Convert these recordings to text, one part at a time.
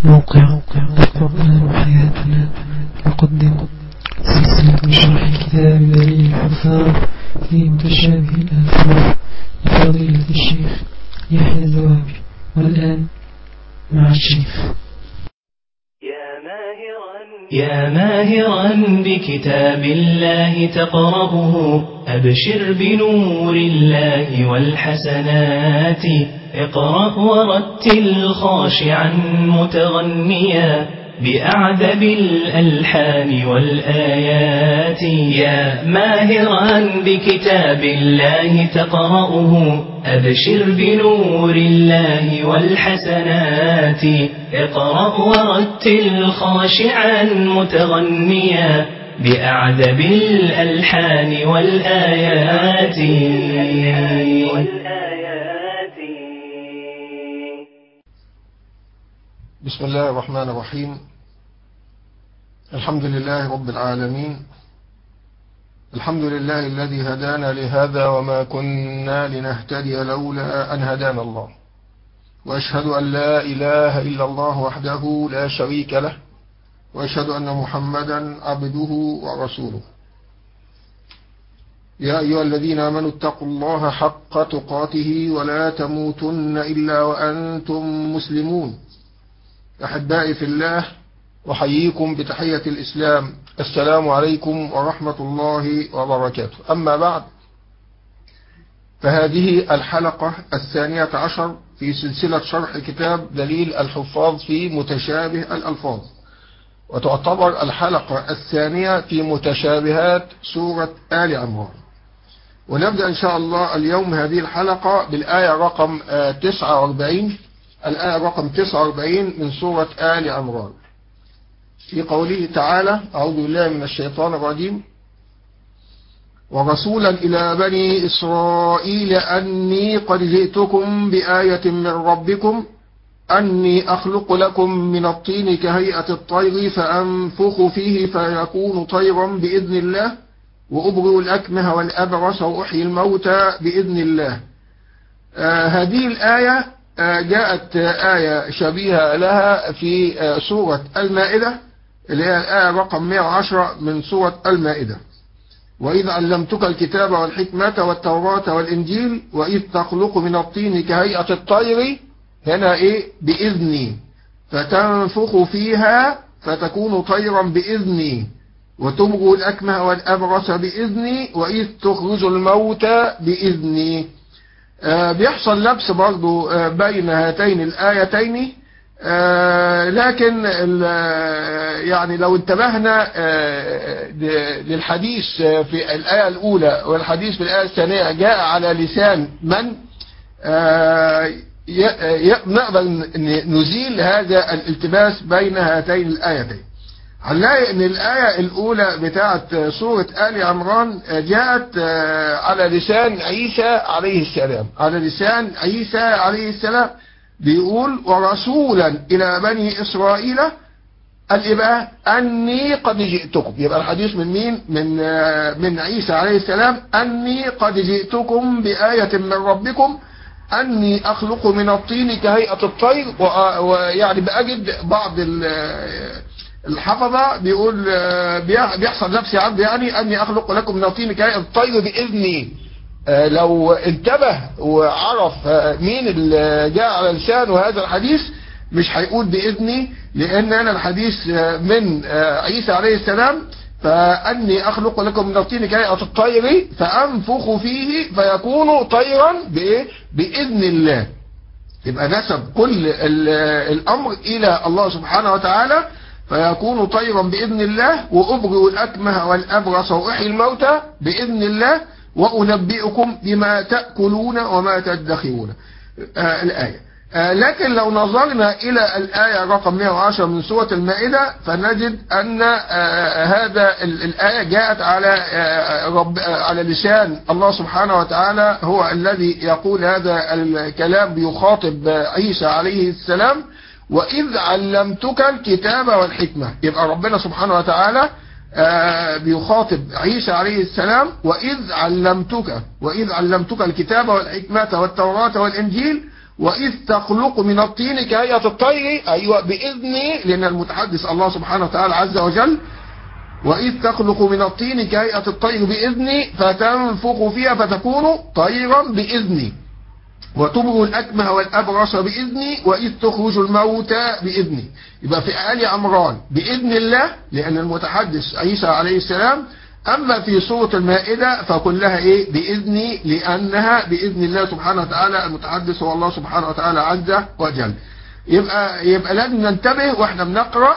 موقع القرآن حياتنا يقدم سلسلة شرح كتاب دليل الحفاظ في متشابه الألفاظ لفضيلة الشيخ يحيى الزوابي والآن مع الشيخ يا ماهرا بكتاب الله تقرأه أبشر بنور الله والحسنات اقرأ ورتل خاشعا متغنيا بأعذب الألحان والآيات يا ماهرا بكتاب الله تقرأه أبشر بنور الله والحسنات اقرأ ورتل خاشعا متغنيا بأعذب الألحان والآيات بسم الله الرحمن الرحيم الحمد لله رب العالمين الحمد لله الذي هدانا لهذا وما كنا لنهتدي لولا أن هدانا الله وأشهد أن لا إله إلا الله وحده لا شريك له وأشهد أن محمدا عبده ورسوله يا أيها الذين آمنوا اتقوا الله حق تقاته ولا تموتن إلا وأنتم مسلمون أحبائي في الله وحييكم بتحية الإسلام السلام عليكم ورحمة الله وبركاته أما بعد فهذه الحلقة الثانية عشر في سلسلة شرح كتاب دليل الحفاظ في متشابه الألفاظ وتعتبر الحلقة الثانية في متشابهات سورة آل عمران ونبدأ إن شاء الله اليوم هذه الحلقة بالآية رقم 49 الآية رقم 49 من سورة آل عمران في قوله تعالى أعوذ بالله من الشيطان الرجيم ورسولا إلى بني إسرائيل أني قد جئتكم بآية من ربكم أني أخلق لكم من الطين كهيئة الطير فأنفخ فيه فيكون طيرا بإذن الله وأبرئ الأكمه والأبرص وأحيي الموتى بإذن الله آه هذه الآية آه جاءت آية شبيهة لها في آه سورة المائدة اللي هي الآية رقم 110 من سورة المائدة وإذ علمتك الكتاب والحكمة والتوراة والإنجيل وإذ تخلق من الطين كهيئة الطير هنا إيه بإذني فتنفخ فيها فتكون طيرا بإذني وتبغوا الأكمه والأبرص بإذني وإذ تخرج الموتى بإذني آه بيحصل لبس برضو آه بين هاتين الآيتين آه لكن يعني لو انتبهنا للحديث في الآية الأولى والحديث في الآية الثانية جاء على لسان من نقدر نزيل هذا الالتباس بين هاتين الآيتين هنلاقي ان الآية الأولى بتاعت سورة آل عمران جاءت على لسان عيسى عليه السلام على لسان عيسى عليه السلام بيقول ورسولا إلى بني إسرائيل الإباء أني قد جئتكم يبقى الحديث من مين من من عيسى عليه السلام أني قد جئتكم بآية من ربكم أني أخلق من الطين كهيئة الطير ويعني بأجد بعض الحفظة بيقول بيحصل نفسي عبد يعني أني أخلق لكم من الطين كهيئة الطير بإذني لو انتبه وعرف مين اللي جاء على لسانه هذا الحديث مش هيقول بإذني لأن أنا الحديث من عيسى عليه السلام فأني أخلق لكم من الطين كهيئة الطير فأنفخ فيه فيكون طيرا بإذن الله يبقى نسب كل الأمر إلى الله سبحانه وتعالى فيكون طيرا بإذن الله وأبرئ الأكمه والأبرص وأحيي الموتى بإذن الله وأنبئكم بما تأكلون وما تدخرون آه الآية آه لكن لو نظرنا إلى الآية رقم 110 من سورة المائدة فنجد أن آه هذا الآية جاءت على رب على لسان الله سبحانه وتعالى هو الذي يقول هذا الكلام بيخاطب عيسى عليه السلام وإذ علمتك الكتاب والحكمة يبقى ربنا سبحانه وتعالى آه بيخاطب عيسى عليه السلام وإذ علمتك وإذ علمتك الكتاب والحكمة والتوراة والإنجيل وإذ تخلق من الطين كهيئة الطير أيوة بإذني لأن المتحدث الله سبحانه وتعالى عز وجل وإذ تخلق من الطين كهيئة الطير بإذني فتنفخ فيها فتكون طيرا بإذني وتبرئ الأكمه والأبرص بإذني وإذ تخرج الموتى بإذني يبقى في آل عمران بإذن الله لأن المتحدث عيسى عليه السلام أما في سورة المائدة فكلها إيه بإذني لأنها بإذن الله سبحانه وتعالى المتحدث هو الله سبحانه وتعالى عز وجل يبقى يبقى لازم ننتبه واحنا بنقرأ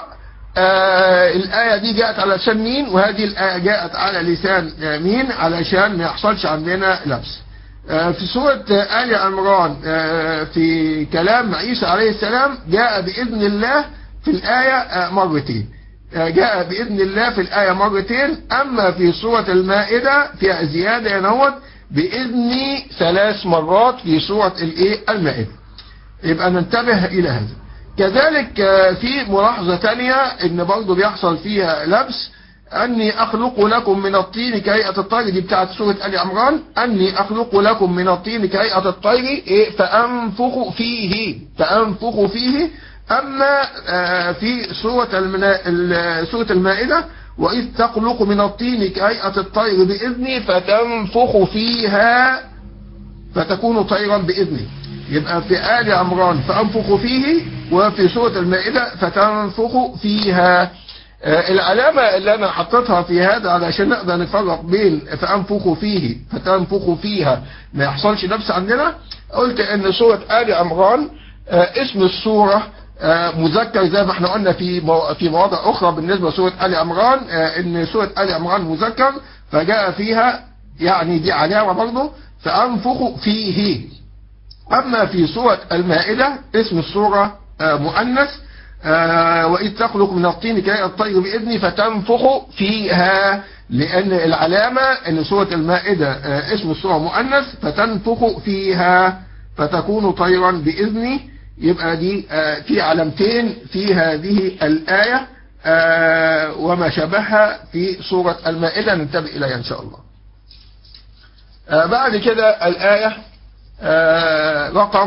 آه الآية دي جاءت على لسان مين وهذه الآية جاءت على لسان مين علشان ما يحصلش عندنا لبس آه في سورة آل عمران آه في كلام عيسى عليه السلام جاء بإذن الله في الآية مرتين جاء بإذن الله في الآية مرتين أما في سورة المائدة فيها زيادة ينوت بإذني ثلاث مرات في سورة الإيه المائدة يبقى ننتبه إلى هذا كذلك في ملاحظة تانية ان برضه بيحصل فيها لبس اني اخلق لكم من الطين كهيئة الطير دي بتاعت سورة آل عمران اني اخلق لكم من الطين كهيئة الطير إيه فانفخ فيه فانفخ فيه اما في سورة المنا... سورة المائدة واذ تخلق من الطين كهيئة الطير باذني فتنفخ فيها فتكون طيرا باذني يبقى في آل عمران فأنفخ فيه وفي سورة المائدة فتنفخ فيها العلامة اللي أنا حطيتها في هذا علشان نقدر نفرق بين فأنفخ فيه فتنفخ فيها ما يحصلش نفس عندنا قلت ان سورة آل عمران اسم السورة مذكر زي ما احنا قلنا في في مواضع أخرى بالنسبة لسورة آل عمران ان سورة آل عمران مذكر فجاء فيها يعني دي علامة برضه فأنفخ فيه أما في سورة المائدة اسم السورة مؤنث وإذ تخلق من الطين كي الطير بإذني فتنفخ فيها لأن العلامة أن سورة المائدة اسم السورة مؤنث فتنفخ فيها فتكون طيرا بإذني يبقى دي في علامتين في هذه الآية وما شبهها في سورة المائدة ننتبه إليها إن شاء الله بعد كده الآية رقم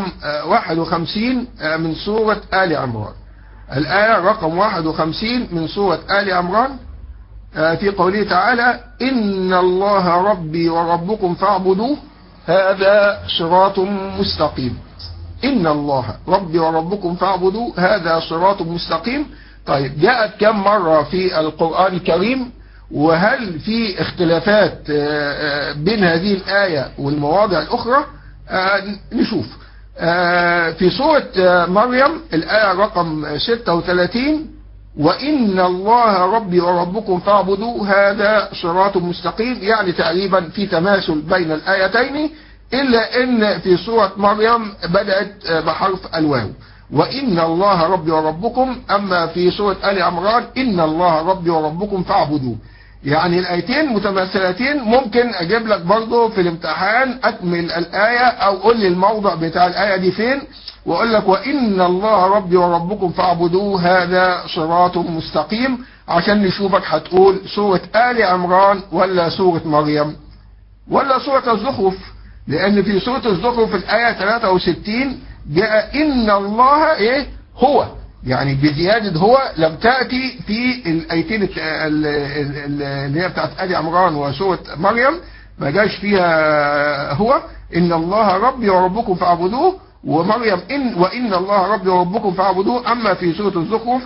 51 من سورة آل عمران الآية رقم 51 من سورة آل عمران في قوله تعالى إن الله ربي وربكم فاعبدوه هذا صراط مستقيم إن الله ربي وربكم فاعبدوه هذا صراط مستقيم طيب جاءت كم مرة في القرآن الكريم وهل في اختلافات بين هذه الآية والمواضع الأخرى آه نشوف آه في سورة آه مريم الآية رقم 36 وإن الله ربي وربكم فاعبدوه هذا صراط مستقيم يعني تقريبا في تماثل بين الآيتين إلا إن في سورة مريم بدأت بحرف الواو وإن الله ربي وربكم أما في سورة آل عمران إن الله ربي وربكم فاعبدوه يعني الايتين متماثلتين ممكن اجيب لك برضه في الامتحان اكمل الايه او قول لي الموضع بتاع الايه دي فين واقول لك وان الله ربي وربكم فاعبدوه هذا صراط مستقيم عشان نشوفك هتقول سوره ال عمران ولا سوره مريم ولا سوره الزخرف لان في سوره الزخرف في الايه 63 جاء ان الله ايه هو يعني بزيادة هو لم تأتي في الآيتين اللي هي بتاعت آل عمران وسورة مريم ما جاش فيها هو إن الله ربي وربكم فاعبدوه ومريم إن وإن الله ربي وربكم فاعبدوه أما في سورة الزخرف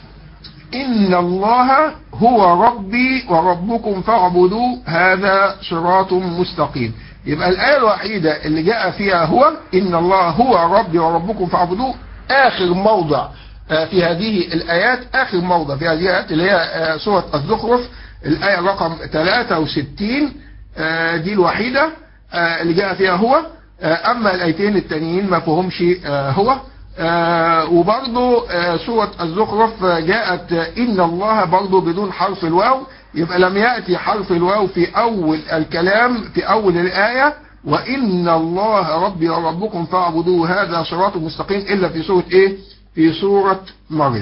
إن الله هو ربي وربكم فاعبدوه هذا صراط مستقيم يبقى الآية الوحيدة اللي جاء فيها هو إن الله هو ربي وربكم فاعبدوه آخر موضع في هذه الآيات آخر موضع في هذه الآيات اللي هي سورة الزخرف الآية رقم 63 دي الوحيدة اللي جاء فيها هو أما الآيتين التانيين ما فيهمش هو وبرضه سورة الزخرف جاءت إن الله برضه بدون حرف الواو يبقى لم يأتي حرف الواو في أول الكلام في أول الآية وإن الله ربي وربكم فاعبدوه هذا صراط مستقيم إلا في سورة إيه في سورة مريم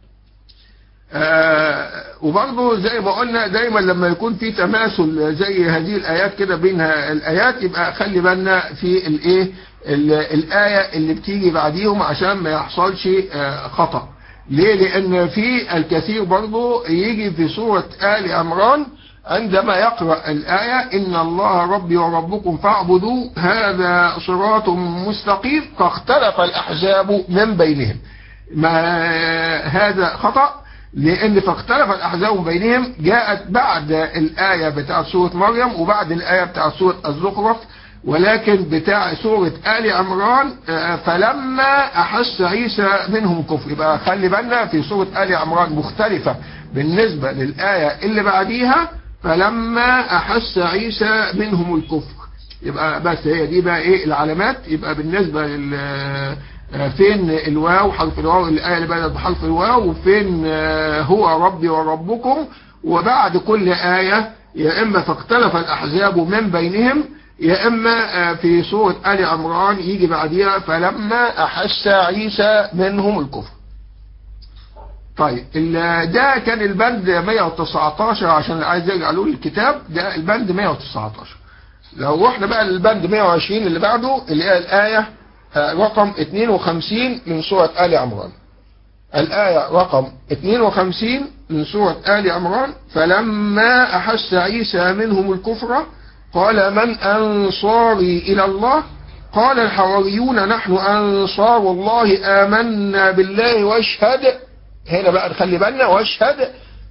آه وبرضه زي ما قلنا دايما لما يكون في تماثل زي هذه الآيات كده بين الآيات يبقى خلي بالنا في الايه ال- الآية اللي بتيجي بعديهم عشان ما يحصلش آه، خطأ ليه لأن في الكثير برضو يجي في سورة آل عمران عندما يقرأ الآية إن الله ربي وربكم فاعبدوا هذا صراط مستقيم فاختلف الأحزاب من بينهم ما هذا خطأ لأن فاختلف الأحزاب بينهم جاءت بعد الآية بتاعت سورة مريم وبعد الآية بتاعت سورة الزخرف ولكن بتاع سورة آل عمران آه، فلما أحس عيسى منهم كفر يبقى خلي بالنا في سورة آل عمران مختلفة بالنسبة للآية اللي بعديها فلما أحس عيسى منهم الكفر يبقى بس هي دي بقى ايه العلامات يبقى بالنسبة لل آه، فين الواو حرف الواو الآية اللي بدأت بحرف الواو وفين آه، هو ربي وربكم وبعد كل آية يا إما فاختلف الأحزاب من بينهم يا إما آه، في سورة آل عمران يجي بعديها فلما أحس عيسى منهم الكفر طيب ال- ده كان البند 119 عشان اللي عايز يرجع له الكتاب ده البند 119 لو رحنا بقى للبند 120 اللي بعده اللي هي الآية آه، رقم 52 من سورة آل عمران الآية رقم 52 من سورة آل عمران فلما أحس عيسى منهم الكفر قال من أنصاري إلى الله قال الحواريون نحن أنصار الله آمنا بالله واشهد هنا بقى نخلي بالنا واشهد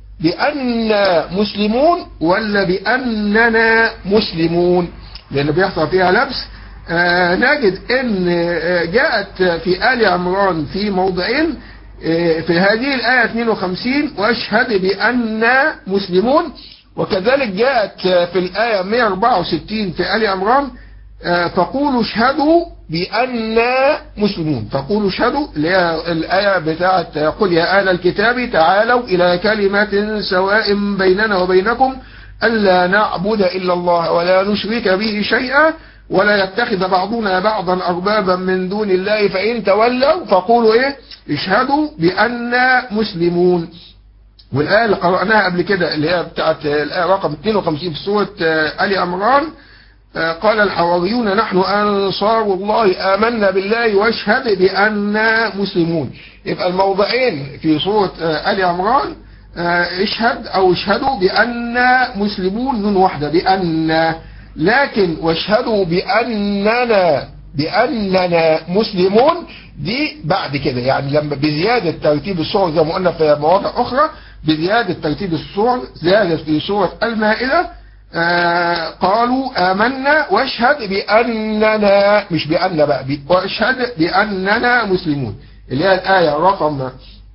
بأن مسلمون ولا بأننا مسلمون لأن بيحصل فيها لبس آه نجد ان آه، جاءت في آل عمران في موضعين آه، في هذه الآية 52 واشهد بأننا مسلمون وكذلك جاءت آه، في الآية 164 في آل عمران آه، فقولوا اشهدوا بأننا مسلمون فقولوا اشهدوا اللي هي الآية بتاعت قل يا أهل الكتاب تعالوا إلى كلمة سواء بيننا وبينكم ألا نعبد إلا الله ولا نشرك به شيئا ولا يتخذ بعضنا بعضا أربابا من دون الله فإن تولوا فقولوا إيه اشهدوا بأننا مسلمون والآية اللي قرأناها قبل كده اللي هي بتاعت الآية رقم 52 في سورة آه، آل عمران آه، قال الحواريون نحن أنصار الله آمنا بالله واشهد بأننا مسلمون يبقى الموضعين في سورة آه، آل عمران آه، اشهد أو اشهدوا بأننا مسلمون نون واحدة بأن لكن واشهدوا بأننا بأننا مسلمون دي بعد كده يعني لما بزيادة ترتيب الصور زي ما قلنا في مواضع أخرى بزيادة ترتيب الصور زادت في سورة المائدة آه قالوا آمنا واشهد بأننا مش بأن بقى بي- واشهد بأننا مسلمون اللي هي الآية رقم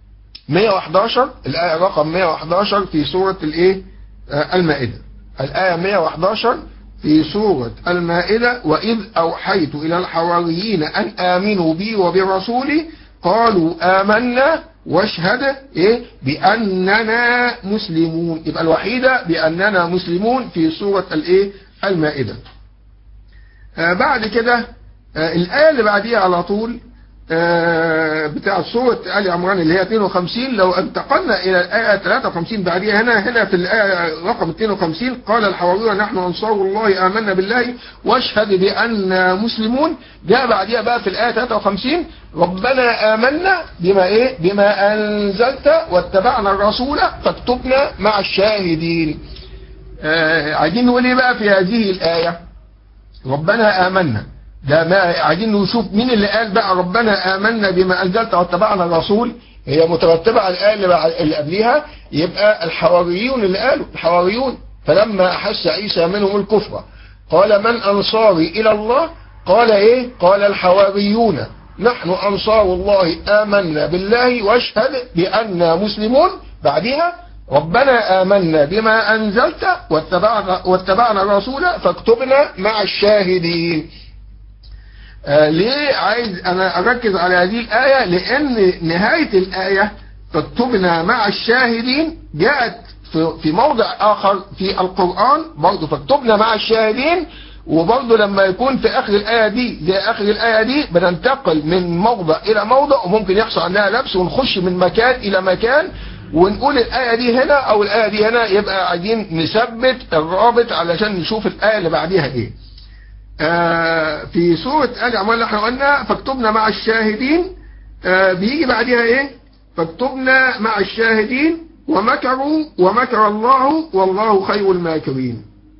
111 الآية رقم 111 في سورة الايه آه المائدة الآية 111 في سورة المائدة وإذ أوحيت إلى الحواريين أن آمنوا بي وبرسولي قالوا آمنا واشهد إيه بأننا مسلمون يبقى الوحيدة بأننا مسلمون في سورة الإيه المائدة آه بعد كده آه الآية اللي بعديها على طول آه بتاع سورة آل عمران اللي هي 52 لو انتقلنا إلى الآية 53 بعديها هنا هنا في الآية رقم 52 قال الحواريون نحن أنصار الله آمنا بالله واشهد بأن مسلمون جاء بعديها بقى في الآية 53 ربنا آمنا بما إيه بما أنزلت واتبعنا الرسول فاكتبنا مع الشاهدين آه عايزين نقول إيه بقى في هذه الآية ربنا آمنا ده ما عايزين نشوف مين اللي قال بقى ربنا آمنا بما أنزلت واتبعنا الرسول هي مترتبة على الآية اللي, بعد اللي قبليها يبقى الحواريون اللي قالوا الحواريون فلما أحس عيسى منهم الكفر قال من أنصاري إلى الله قال إيه قال الحواريون نحن أنصار الله آمنا بالله واشهد بأننا مسلمون بعدها ربنا آمنا بما أنزلت واتبعنا, واتبعنا الرسول فاكتبنا مع الشاهدين آه ليه عايز أنا أركز على هذه الآية لأن نهاية الآية فاكتبنا مع الشاهدين جاءت في, في موضع آخر في القرآن برضه فاكتبنا مع الشاهدين وبرضه لما يكون في آخر الآية دي زي آخر الآية دي بننتقل من موضع إلى موضع وممكن يحصل عندها لبس ونخش من مكان إلى مكان ونقول الآية دي هنا أو الآية دي هنا يبقى عايزين نثبت الرابط علشان نشوف الآية اللي بعديها إيه آه في سورة آل عمران اللي احنا قلنا فاكتبنا مع الشاهدين آه بيجي بعدها ايه فاكتبنا مع الشاهدين ومكروا ومكر الله والله خير الماكرين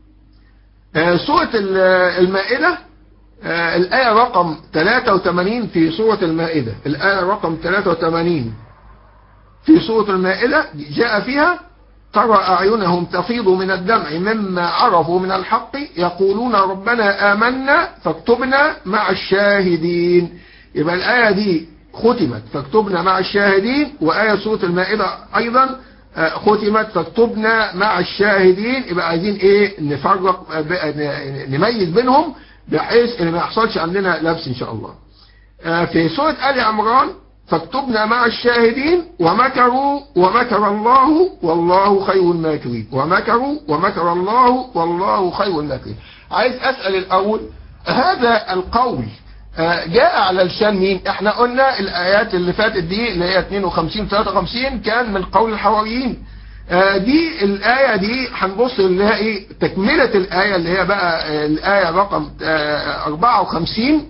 آه سورة المائدة آه الآية رقم 83 في سورة المائدة الآية رقم 83 في سورة المائدة جاء فيها ترى أعينهم تفيض من الدمع مما عرفوا من الحق يقولون ربنا آمنا فاكتبنا مع الشاهدين يبقى الآية دي ختمت فاكتبنا مع الشاهدين وآية سورة المائدة أيضا ختمت فاكتبنا مع الشاهدين يبقى عايزين ايه نفرق نميز بينهم بحيث ان ما يحصلش عندنا لبس ان شاء الله في سورة آل عمران فاكتبنا مع الشاهدين ومكروا ومكر الله والله خير الماكرين ومكروا ومكر الله والله خير الماكرين عايز اسأل الاول هذا القول جاء على لسان مين احنا قلنا الايات اللي فاتت دي اللي هي 52 53 كان من قول الحواريين دي الآية دي هنبص نلاقي تكملة الآية اللي هي بقى الآية رقم 54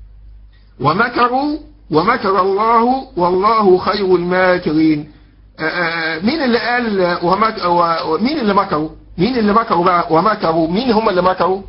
ومكروا ومكر الله والله خير الماكرين مين اللي قال ومك مين اللي مكروا مين اللي مكروا بقى ومكروا مين هم اللي مكروا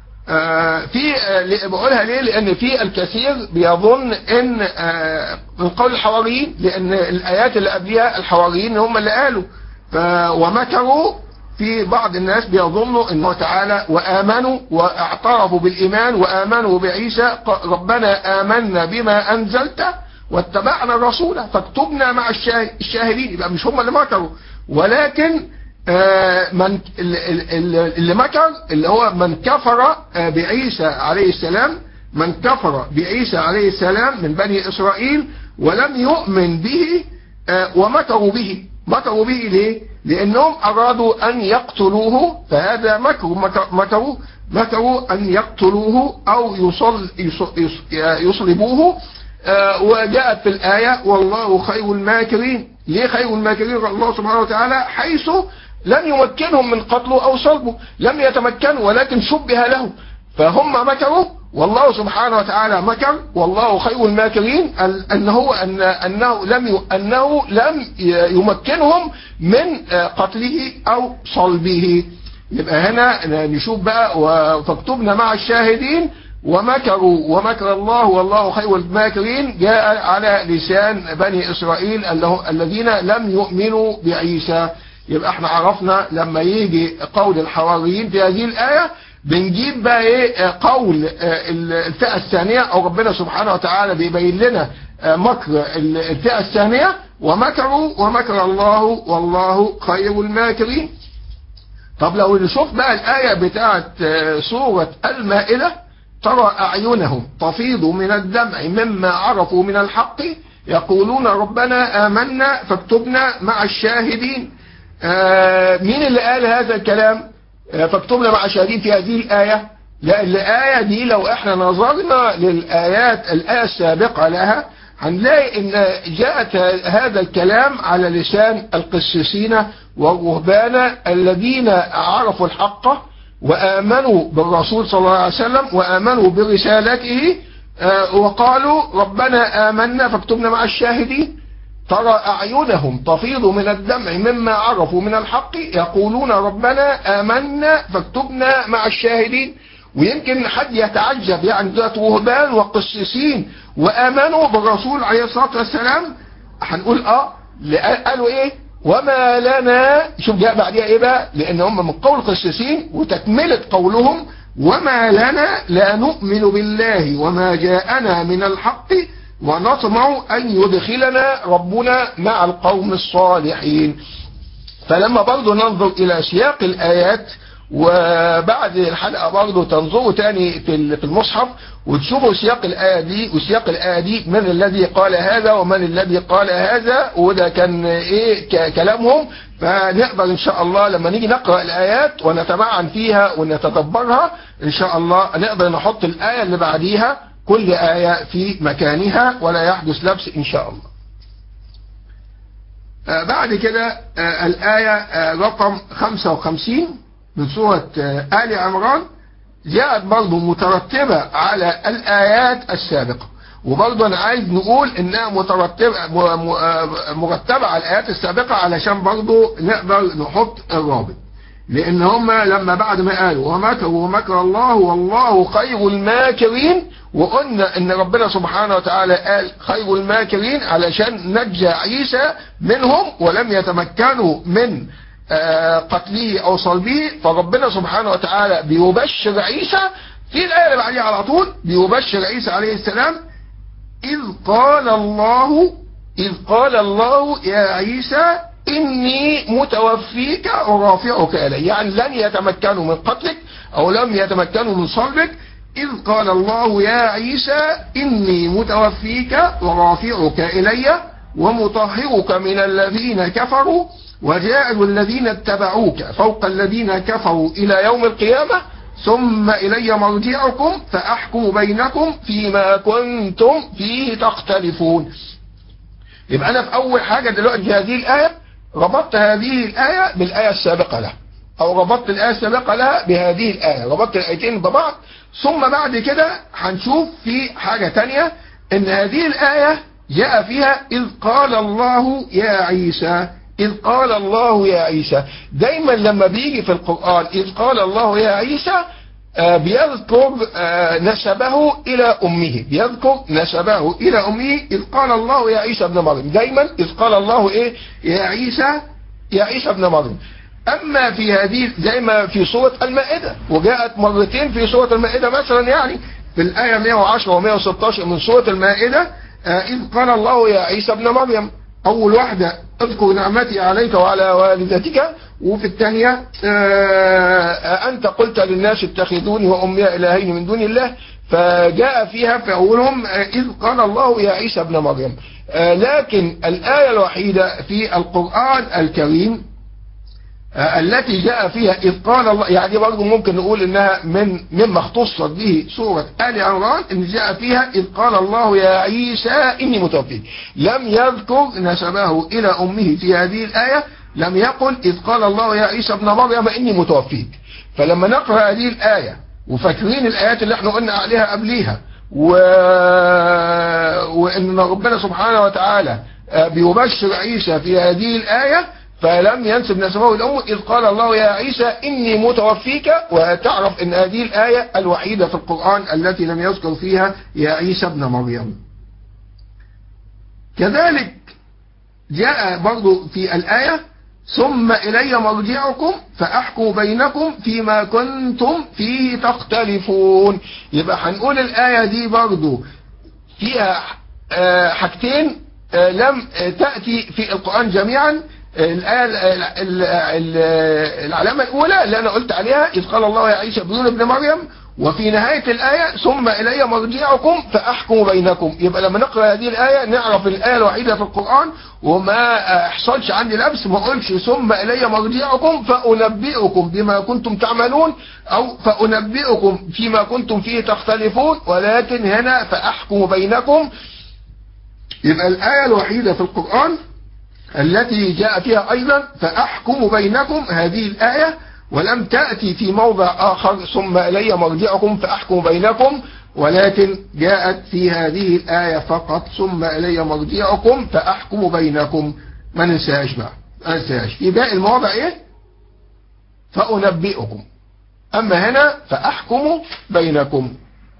في بقولها ليه لان في الكثير بيظن ان من قول الحواريين لان الايات اللي قبلها الحواريين هم اللي قالوا ومكروا في بعض الناس بيظنوا انه تعالى وامنوا واعترفوا بالايمان وامنوا بعيسى ربنا امنا بما انزلت واتبعنا الرسول فاكتبنا مع الشاهدين يبقى مش هم اللي مكروا ولكن من اللي مكر اللي هو من كفر بعيسى عليه السلام من كفر بعيسى عليه السلام من بني إسرائيل ولم يؤمن به ومكروا به مكروا به ليه لأنهم أرادوا أن يقتلوه فهذا مكر مكروا مكروا أن يقتلوه أو يصل يصلبوه وجاءت في الآية والله خير الماكرين ليه خير الماكرين الله سبحانه وتعالى حيث لم يمكنهم من قتله أو صلبه لم يتمكنوا ولكن شبه لهم فهم مكروا والله سبحانه وتعالى مكر والله خير الماكرين أنه, أن أنه, لم أنه لم يمكنهم من قتله أو صلبه يبقى هنا نشوف بقى فاكتبنا مع الشاهدين ومكروا ومكر الله والله خير الماكرين جاء على لسان بني إسرائيل الذين لم يؤمنوا بعيسى يبقى احنا عرفنا لما يجي قول الحواريين في هذه الآية بنجيب بقى ايه قول الفئة الثانية او ربنا سبحانه وتعالى بيبين لنا مكر الفئة الثانية ومكروا ومكر الله والله خير الماكرين طب لو نشوف بقى الآية بتاعت سورة المائدة ترى أعينهم تفيض من الدمع مما عرفوا من الحق يقولون ربنا آمنا فاكتبنا مع الشاهدين آه مين اللي قال هذا الكلام آه فاكتبنا مع الشاهدين في هذه الآية لا الآية دي لو احنا نظرنا للآيات الآية السابقة لها هنلاقي ان جاءت هذا الكلام على لسان القسيسين والرهبان الذين عرفوا الحق وآمنوا بالرسول صلى الله عليه وسلم وآمنوا برسالته آه وقالوا ربنا آمنا فاكتبنا مع الشاهدين ترى أعينهم تفيض من الدمع مما عرفوا من الحق يقولون ربنا آمنا فاكتبنا مع الشاهدين ويمكن حد يتعجب يعني ذات وهبان وقسيسين وآمنوا بالرسول عليه الصلاة والسلام هنقول اه قالوا ايه وما لنا شوف جاء بعدها ايه بقى لان هم من قول قسيسين وتكملة قولهم وما لنا لا نؤمن بالله وما جاءنا من الحق ونطمع أن يدخلنا ربنا مع القوم الصالحين فلما برضو ننظر إلى سياق الآيات وبعد الحلقة برضو تنظروا تاني في المصحف وتشوفوا سياق الآية دي وسياق الآية دي من الذي قال هذا ومن الذي قال هذا وده كان إيه كلامهم فنقدر إن شاء الله لما نيجي نقرأ الآيات ونتمعن فيها ونتدبرها إن شاء الله نقدر نحط الآية اللي بعديها كل آية في مكانها ولا يحدث لبس إن شاء الله آه بعد كده آه الآية آه رقم 55 من سورة آل عمران جاءت برضه مترتبة على الآيات السابقة وبرضه أنا عايز نقول إنها مترتبة م- م- مرتبة على الآيات السابقة علشان برضه نقدر نحط الرابط لأن هم لما بعد ما قالوا ومكروا ومكر الله والله خير الماكرين وقلنا إن ربنا سبحانه وتعالى قال خير الماكرين علشان نجى عيسى منهم ولم يتمكنوا من آه، قتله أو صلبه فربنا سبحانه وتعالى بيبشر عيسى في الآية اللي بعديها على طول بيبشر عيسى عليه السلام إذ قال الله إذ قال الله يا عيسى إني متوفيك ورافعك إلي يعني لن يتمكنوا من قتلك أو لم يتمكنوا من صلبك إذ قال الله يا عيسى إني متوفيك ورافعك إلي ومطهرك من الذين كفروا وجاعل الذين اتبعوك فوق الذين كفروا إلى يوم القيامة ثم إلي مرجعكم فأحكم بينكم فيما كنتم فيه تختلفون يبقى أنا في أول حاجة دلوقتي في هذه الآية ربطت هذه الآية بالآية السابقة لها أو ربطت الآية السابقة لها بهذه الآية ربطت الآيتين ببعض ثم بعد كده هنشوف في حاجة تانية إن هذه الآية جاء فيها إذ قال الله يا عيسى إذ قال الله يا عيسى دايما لما بيجي في القرآن إذ قال الله يا عيسى آه، بيذكر آه، نسبه إلى أمه بيذكر نسبه إلى أمه إذ قال الله يا عيسى ابن مريم دايما إذ قال الله إيه يا عيسى يا عيسى ابن مريم أما في هذه زي ما في سورة المائدة وجاءت مرتين في سورة المائدة مثلا يعني في الآية 110 و 116 من سورة المائدة آه، إذ قال الله يا عيسى ابن مريم أول واحدة اذكر نعمتي عليك وعلى والدتك وفي الثانية آه، أنت قلت للناس اتخذوني وأمي إلهين من دون الله فجاء فيها في أولهم آه، إذ قال الله يا عيسى ابن مريم آه، لكن الآية الوحيدة في القرآن الكريم آه، التي جاء فيها إذ قال الله يعني برضه ممكن نقول إنها من مما اختصت به سورة آل عمران إن جاء فيها إذ قال الله يا عيسى إني متوفيك لم يذكر نسبه إلى أمه في هذه الآية لم يقل إذ قال الله يا عيسى ابن مريم إني متوفيك فلما نقرأ هذه الآية وفاكرين الآيات اللي احنا قلنا عليها قبليها و... وإن ربنا سبحانه وتعالى آه، بيبشر عيسى في هذه الآية فلم ينسب نسبه لأمه إذ قال الله يا عيسى إني متوفيك وتعرف أن هذه الآية الوحيدة في القرآن التي لم يذكر فيها يا عيسى ابن مريم كذلك جاء برضو في الآية ثم إلي مرجعكم فأحكم بينكم فيما كنتم فيه تختلفون يبقى هنقول الآية دي برضو فيها آه، حاجتين آه، لم آه، تأتي في القرآن جميعا الآية ال- ال- ال- العلامة الأولى اللي أنا قلت عليها إذ قال الله يا عيسى ابن ابن مريم وفي نهاية الآية ثم إلي مرجعكم فأحكم بينكم يبقى لما نقرأ هذه الآية نعرف الآية الوحيدة في القرآن وما يحصلش عندي لبس ما أقولش ثم إلي مرجعكم فأنبئكم بما كنتم تعملون أو فأنبئكم فيما كنتم فيه تختلفون ولكن هنا فأحكم بينكم يبقى الآية الوحيدة في القرآن التي جاء فيها أيضا فأحكم بينكم هذه الآية ولم تأتي في موضع آخر ثم إلي مرجعكم فأحكم بينكم ولكن جاءت في هذه الآية فقط ثم إلي مرجعكم فأحكم بينكم ما ننساش بقى ما ننساش في باقي المواضع إيه فأنبئكم أما هنا فأحكم بينكم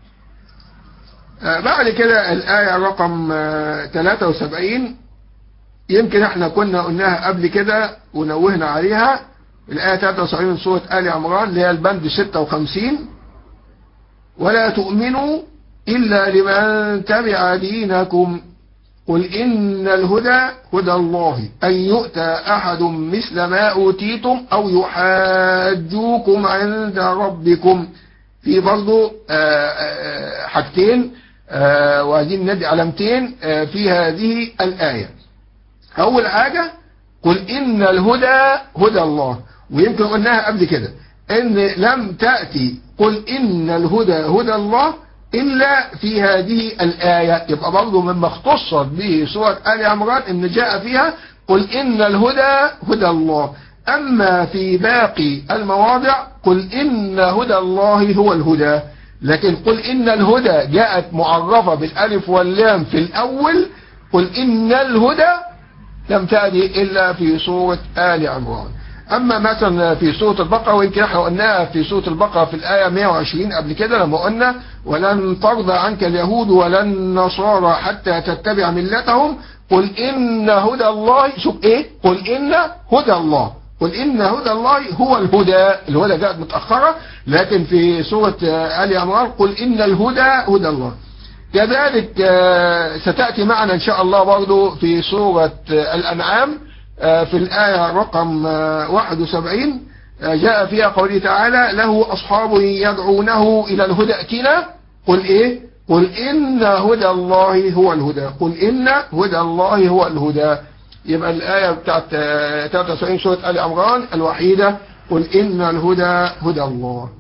آه، بعد كده الآية رقم آه، 73 يمكن احنا كنا قلناها قبل كده ونوهنا عليها الآية 73 من سورة آل عمران اللي هي البند 56 ولا تؤمنوا إلا لمن تبع دينكم قل إن الهدى هدى الله أن يؤتى أحد مثل ما أوتيتم أو يحاجوكم عند ربكم في برضو آه، آه، حاجتين آه، وعايزين ندي علامتين آه، في هذه الآية أول حاجة قل إن الهدى هدى الله ويمكن قلناها قبل كده إن لم تأتي قل إن الهدى هدى الله إلا في هذه الآية يبقى برضه مما اختصت به سورة آل عمران إن جاء فيها قل إن الهدى هدى الله أما في باقي المواضع قل إن هدى الله هو الهدى لكن قل إن الهدى جاءت معرفة بالألف واللام في الأول قل إن الهدى لم تأتي إلا في سورة آل عمران أما مثلا في سورة البقرة ويمكن احنا قلناها في سورة البقرة في الآية 120 قبل كده لما قلنا ولن ترضى عنك اليهود ولا النصارى حتى تتبع ملتهم قل إن هدى الله شوف إيه قل إن هدى الله قل إن هدى الله هو الهدى الهدى جاءت متأخرة لكن في سورة آل عمران قل إن الهدى هدى الله كذلك ستأتي معنا إن شاء الله برضو في سورة الأنعام في الآية رقم 71 جاء فيها قوله تعالى له أصحاب يدعونه إلى الهدى ائتنا قل إيه قل إن هدى الله هو الهدى قل إن هدى الله هو الهدى يبقى الآية بتاعت 73 سورة آل عمران الوحيدة قل إن الهدى هدى الله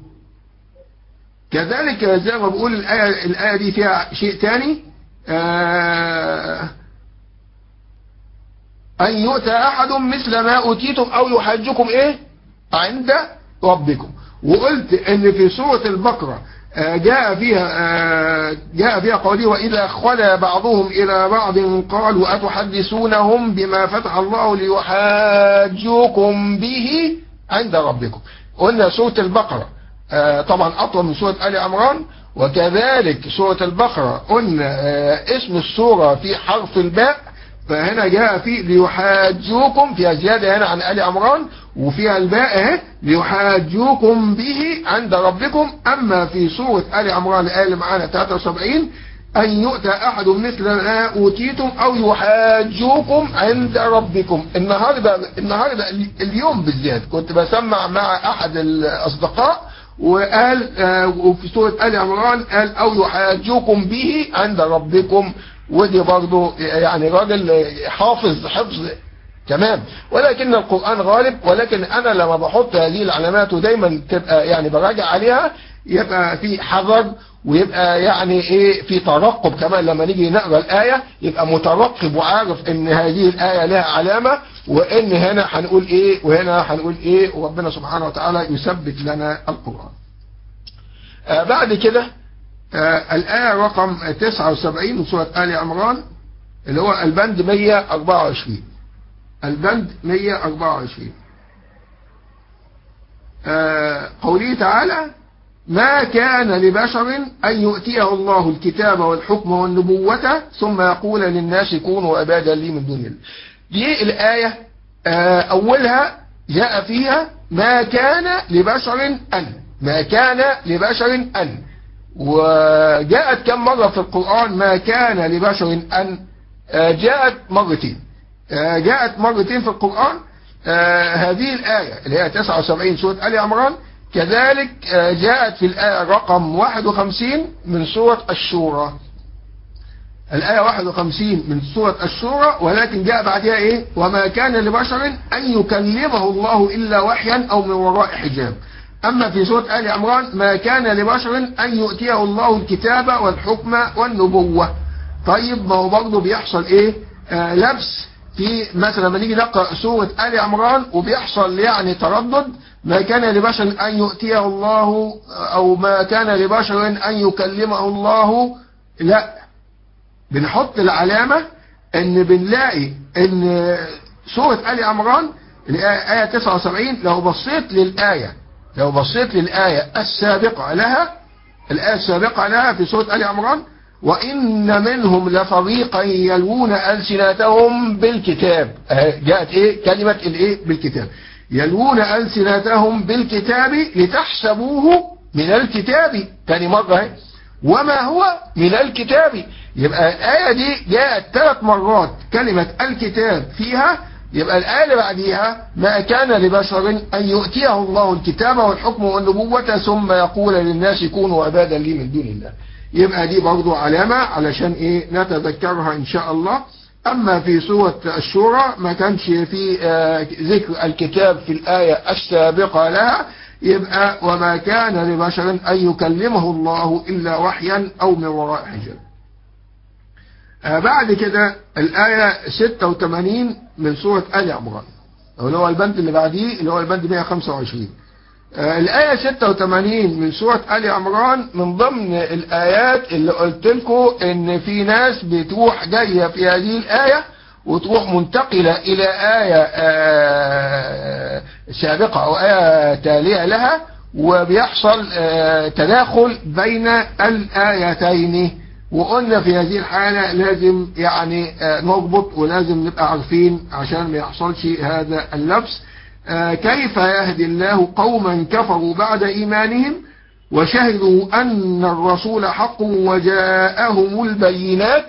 كذلك زي ما بقول الآية, الآية دي فيها شيء تاني آه أن يؤتى أحد مثل ما أوتيتم أو يحجكم إيه عند ربكم وقلت إن في سورة البقرة جاء فيها جاء فيها قوله وإذا خلا بعضهم إلى بعض قالوا أتحدثونهم بما فتح الله ليحاجوكم به عند ربكم قلنا سورة البقرة طبعا أطول من سورة آل عمران وكذلك سورة البقرة قلنا اسم السورة في حرف الباء فهنا جاء في ليحاجوكم فيها زيادة هنا عن آل عمران وفيها الباء اهي ليحاجوكم به عند ربكم أما في سورة آل عمران الآية معانا 73 أن يؤتى أحد مثل ما أوتيتم أو يحاجوكم عند ربكم النهاردة النهاردة اليوم بالذات كنت بسمع مع أحد الأصدقاء وقال وفي سورة آل عمران قال أو يحاجوكم به عند ربكم ودي برضه يعني راجل حافظ حفظ تمام ولكن القرآن غالب ولكن أنا لما بحط هذه العلامات ودايما تبقى يعني براجع عليها يبقى في حذر ويبقى يعني ايه في ترقب كمان لما نيجي نقرا الآية يبقى مترقب وعارف ان هذه الآية لها علامة وان هنا هنقول ايه وهنا هنقول ايه وربنا سبحانه وتعالى يثبت لنا القرآن آه بعد كده آه الآية رقم 79 من سورة آل عمران اللي هو البند 124 البند 124 آه قوله تعالى ما كان لبشر أن يؤتيه الله الكتاب والحكم والنبوة ثم يقول للناس كونوا عبادا لي من دون الله دي الآية آه أولها جاء فيها ما كان لبشر أن ما كان لبشر أن وجاءت كم مرة في القرآن ما كان لبشر أن جاءت مرتين جاءت مرتين في القرآن هذه الآية اللي هي 79 سورة آل عمران كذلك جاءت في الآية رقم 51 من سورة الشورى الآية 51 من سورة الشورى ولكن جاء بعدها إيه وما كان لبشر أن يكلمه الله إلا وحيا أو من وراء حجاب أما في سورة آل عمران ما كان لبشر أن يؤتيه الله الكتاب والحكم والنبوة طيب ما هو برضه بيحصل إيه آه لبس في مثلا لما نيجي نقرأ سورة آل عمران وبيحصل يعني تردد ما كان لبشر أن يؤتيه الله أو ما كان لبشر أن يكلمه الله لا بنحط العلامة ان بنلاقي ان سورة آل عمران الآية 79 لو بصيت للآية لو بصيت للآية السابقة لها الآية السابقة لها في سورة آل عمران وإن منهم لفريقا يلوون ألسنتهم بالكتاب جاءت إيه كلمة الإيه بالكتاب يلوون ألسنتهم بالكتاب لتحسبوه من الكتاب تاني مرة وما هو من الكتاب يبقى الآية دي جاءت ثلاث مرات كلمة الكتاب فيها يبقى الآية اللي بعديها ما كان لبشر أن يؤتيه الله الكتاب والحكم والنبوة ثم يقول للناس كونوا عبادا لي من دون الله يبقى دي برضو علامة علشان ايه نتذكرها ان شاء الله اما في سورة الشورى ما كانش في آه ذكر الكتاب في الآية السابقة لها يبقى وما كان لبشر أن يكلمه الله إلا وحيا أو من وراء حجاب آه بعد كده الآية 86 من سورة آل عمران اللي هو البند اللي بعديه اللي هو البند 125 آه، الآية 86 من سورة آل عمران من ضمن الآيات اللي قلت لكم إن في ناس بتروح جاية في هذه الآية وتروح منتقلة إلى آية آه، سابقة أو آية تالية لها وبيحصل آه، تداخل بين الآيتين وقلنا في هذه الحالة لازم يعني آه، نربط ولازم نبقى عارفين عشان ما يحصلش هذا اللبس آه، كيف يهدي الله قوما كفروا بعد إيمانهم وشهدوا أن الرسول حق وجاءهم البينات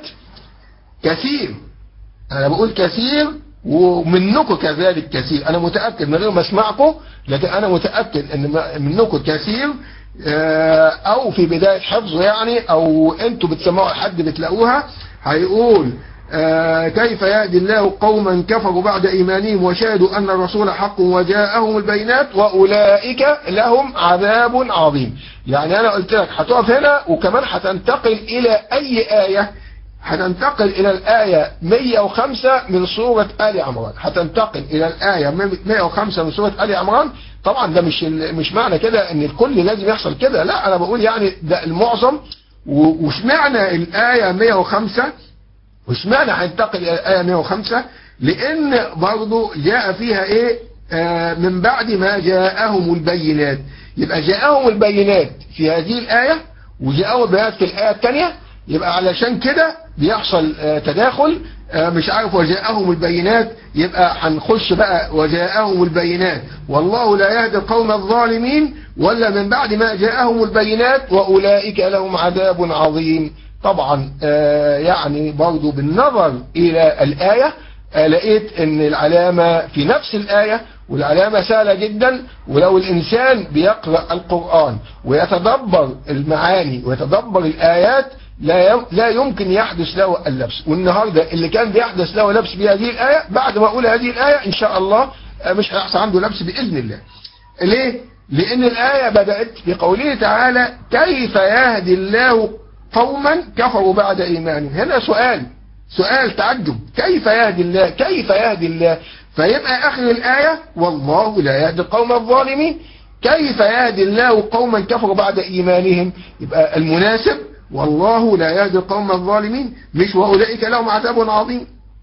كثير أنا بقول كثير ومنكم كذلك كثير أنا متأكد من غير ما أسمعكم لكن أنا متأكد أن منكم كثير آه، أو في بداية حفظه يعني أو أنتوا بتسمعوا حد بتلاقوها هيقول آه، كيف يهدي الله قوما كفروا بعد إيمانهم وشهدوا أن الرسول حق وجاءهم البينات وأولئك لهم عذاب عظيم يعني أنا قلت لك هتقف هنا وكمان هتنتقل إلى أي آية هتنتقل إلى الآية 105 من سورة آل عمران هتنتقل إلى الآية 105 من سورة آل عمران طبعا ده مش مش معنى كده ان الكل لازم يحصل كده لا انا بقول يعني ده المعظم واشمعنى الآية 105 واشمعنى هننتقل إلى الآية 105 لأن برضو جاء فيها إيه آه من بعد ما جاءهم البينات يبقى جاءهم البينات في هذه الآية وجاءهم البينات في الآية الثانية يبقى علشان كده بيحصل آه تداخل آه مش عارف وجاءهم البينات يبقى هنخش بقى وجاءهم البينات والله لا يهدي القوم الظالمين ولا من بعد ما جاءهم البينات وأولئك لهم عذاب عظيم طبعا آه يعني برضو بالنظر إلى الآية آه لقيت ان العلامة في نفس الآية والعلامة سهلة جدا ولو الإنسان بيقرأ القرآن ويتدبر المعاني ويتدبر الآيات لا لا يمكن يحدث له اللبس والنهاردة اللي كان بيحدث له لبس بهذه الآية بعد ما أقول هذه الآية إن شاء الله مش هيحصل عنده لبس بإذن الله ليه؟ لأن الآية بدأت بقوله تعالى كيف يهدي الله قوما كفروا بعد إيمانهم هنا سؤال سؤال تعجب كيف يهدي الله كيف يهدي الله فيبقى آخر الآية والله لا يهدي القوم الظالمين كيف يهدي الله قوما كفروا بعد إيمانهم يبقى المناسب والله لا يهدي القوم الظالمين مش وأولئك لهم عذاب عظيم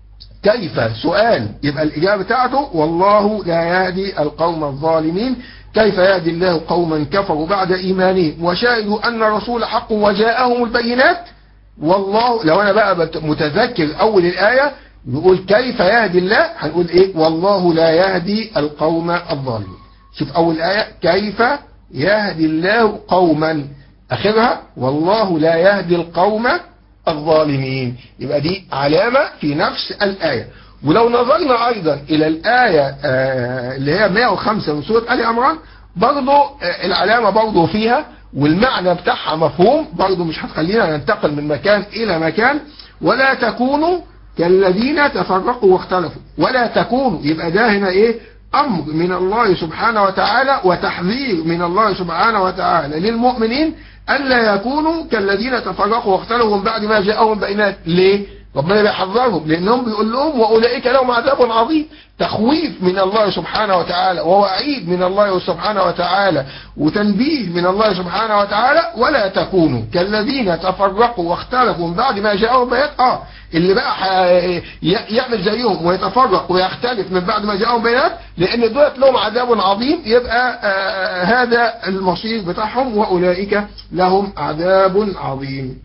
كيف سؤال يبقى الإجابة بتاعته والله لا يهدي القوم الظالمين كيف يهدي الله قوما كفروا بعد إيمانهم وشاهدوا أن الرسول حق وجاءهم البينات والله لو أنا بقى متذكر أول الآية نقول كيف يهدي الله هنقول إيه والله لا يهدي القوم الظالمين شوف أول آية كيف يهدي الله قوما آخرها والله لا يهدي القوم الظالمين يبقى دي علامة في نفس الآية ولو نظرنا أيضا إلى الآية اللي هي 105 من سورة آل عمران برضو العلامة برضو فيها والمعنى بتاعها مفهوم برضو مش هتخلينا ننتقل من مكان إلى مكان ولا تكونوا كالذين تفرقوا واختلفوا ولا تكونوا يبقى ده هنا إيه أمر من الله سبحانه وتعالى وتحذير من الله سبحانه وتعالى للمؤمنين ألا يكونوا كالذين تفرقوا واختلفوا من بعد ما جاءهم بينات ليه ربنا بيحذرهم لأنهم بيقول لهم وأولئك لهم عذاب عظيم تخويف من الله سبحانه وتعالى ووعيد من الله سبحانه وتعالى وتنبيه من الله سبحانه وتعالى ولا تكونوا كالذين تفرقوا واختلفوا من بعد ما جاءهم بيان اه اللي بقى يعمل زيهم ويتفرق ويختلف من بعد ما جاءهم بيانات لان دولت لهم عذاب عظيم يبقى آه هذا المصير بتاعهم واولئك لهم عذاب عظيم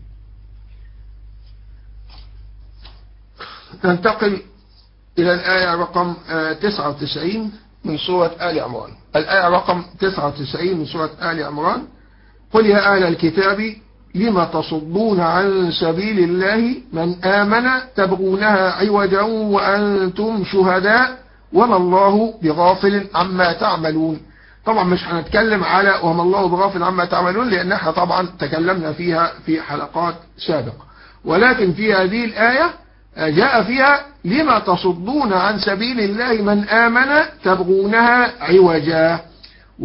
ننتقل إلى الآية رقم 99 من سورة آل عمران الآية رقم 99 من سورة آل عمران قل يا أهل الكتاب لما تصدون عن سبيل الله من آمن تبغونها عوجا وأنتم شهداء وما الله بغافل عما تعملون طبعا مش هنتكلم على وما الله بغافل عما تعملون لأن احنا طبعا تكلمنا فيها في حلقات سابقة ولكن في هذه الآية جاء فيها لما تصدون عن سبيل الله من آمن تبغونها عوجا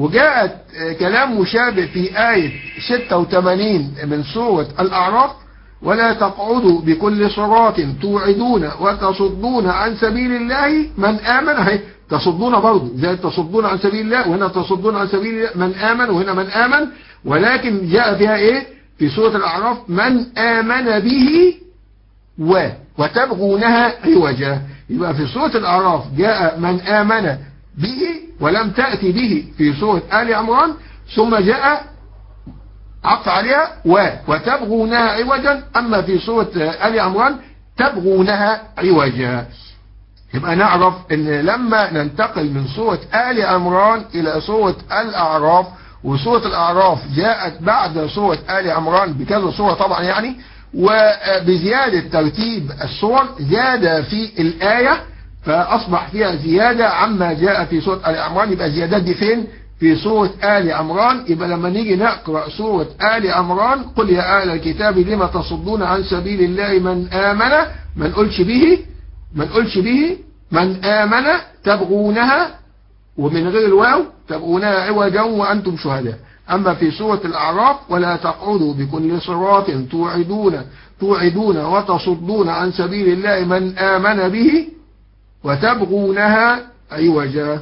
وجاءت كلام مشابه في آية 86 من سورة الأعراف ولا تقعدوا بكل صراط توعدون وتصدون عن سبيل الله من آمن هي تصدون برضه زي تصدون عن سبيل الله وهنا تصدون عن سبيل الله من آمن وهنا من آمن ولكن جاء فيها ايه في سورة الأعراف من آمن به و وتبغونها عوجا يبقى في سورة الأعراف جاء من آمن به ولم تأتي به في سورة آل عمران ثم جاء عطف عليها و وتبغونها عوجا أما في سورة آل عمران تبغونها عوجا يبقى نعرف ان لما ننتقل من سورة آل عمران إلى سورة الأعراف وسورة الأعراف جاءت بعد سورة آل عمران بكذا سورة طبعا يعني وبزيادة ترتيب السور زاد في الآية فأصبح فيها زيادة عما جاء في سورة آل عمران يبقى زيادات دي فين في سورة آل عمران يبقى لما نيجي نقرأ سورة آل عمران قل يا أهل الكتاب لما تصدون عن سبيل الله من آمن ما نقولش به ما نقولش به من آمن تبغونها ومن غير الواو تبغونها عوجا وأنتم شهداء أما في سورة الأعراف ولا تقعدوا بكل صراط توعدون توعدون وتصدون عن سبيل الله من آمن به وتبغونها عوجا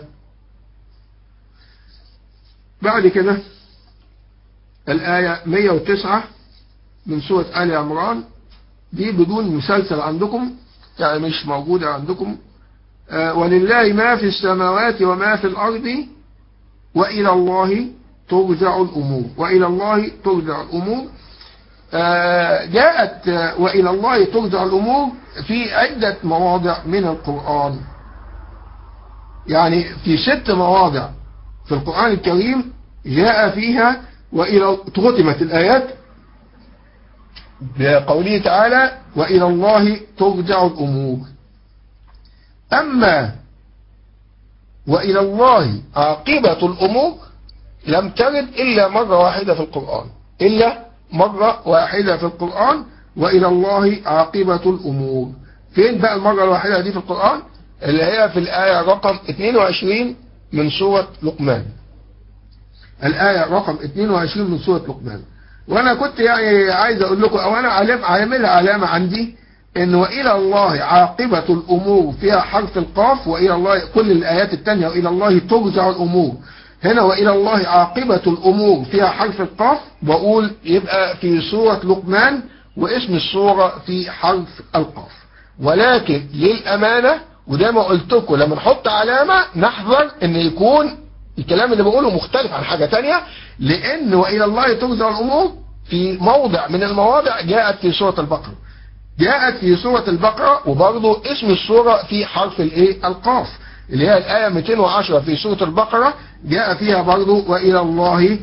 بعد كده الآية 109 من سورة آل عمران دي بدون مسلسل عندكم يعني مش موجودة عندكم آه ولله ما في السماوات وما في الأرض وإلى الله ترجع الأمور وإلى الله ترجع الأمور آه جاءت آه وإلى الله ترجع الأمور في عدة مواضع من القرآن يعني في ست مواضع في القرآن الكريم جاء فيها وإلى ختمت الآيات بقوله تعالى وإلى الله ترجع الأمور أما وإلى الله عاقبة الأمور لم ترد إلا مرة واحدة في القرآن إلا مرة واحدة في القرآن وإلى الله عاقبة الأمور فين بقى المرة الواحدة دي في القرآن اللي هي في الآية رقم 22 من سورة لقمان الآية رقم 22 من سورة لقمان وانا كنت يعني عايز اقول لكم او انا علم عاملها علامة عندي ان والى الله عاقبة الامور فيها حرف القاف والى الله كل الايات التانية والى الله ترجع الامور هنا والى الله عاقبة الامور فيها حرف القاف بقول يبقى في سورة لقمان واسم السورة في حرف القاف ولكن للامانة وده ما قلت لكم لما نحط علامة نحذر ان يكون الكلام اللي بقوله مختلف عن حاجة تانية لان والى الله ترجع الامور في موضع من المواضع جاءت في سورة البقرة جاءت في سورة البقرة وبرضه اسم السورة في حرف الايه القاف اللي هي الآية 210 في سورة البقرة جاء فيها برضه وإلى الله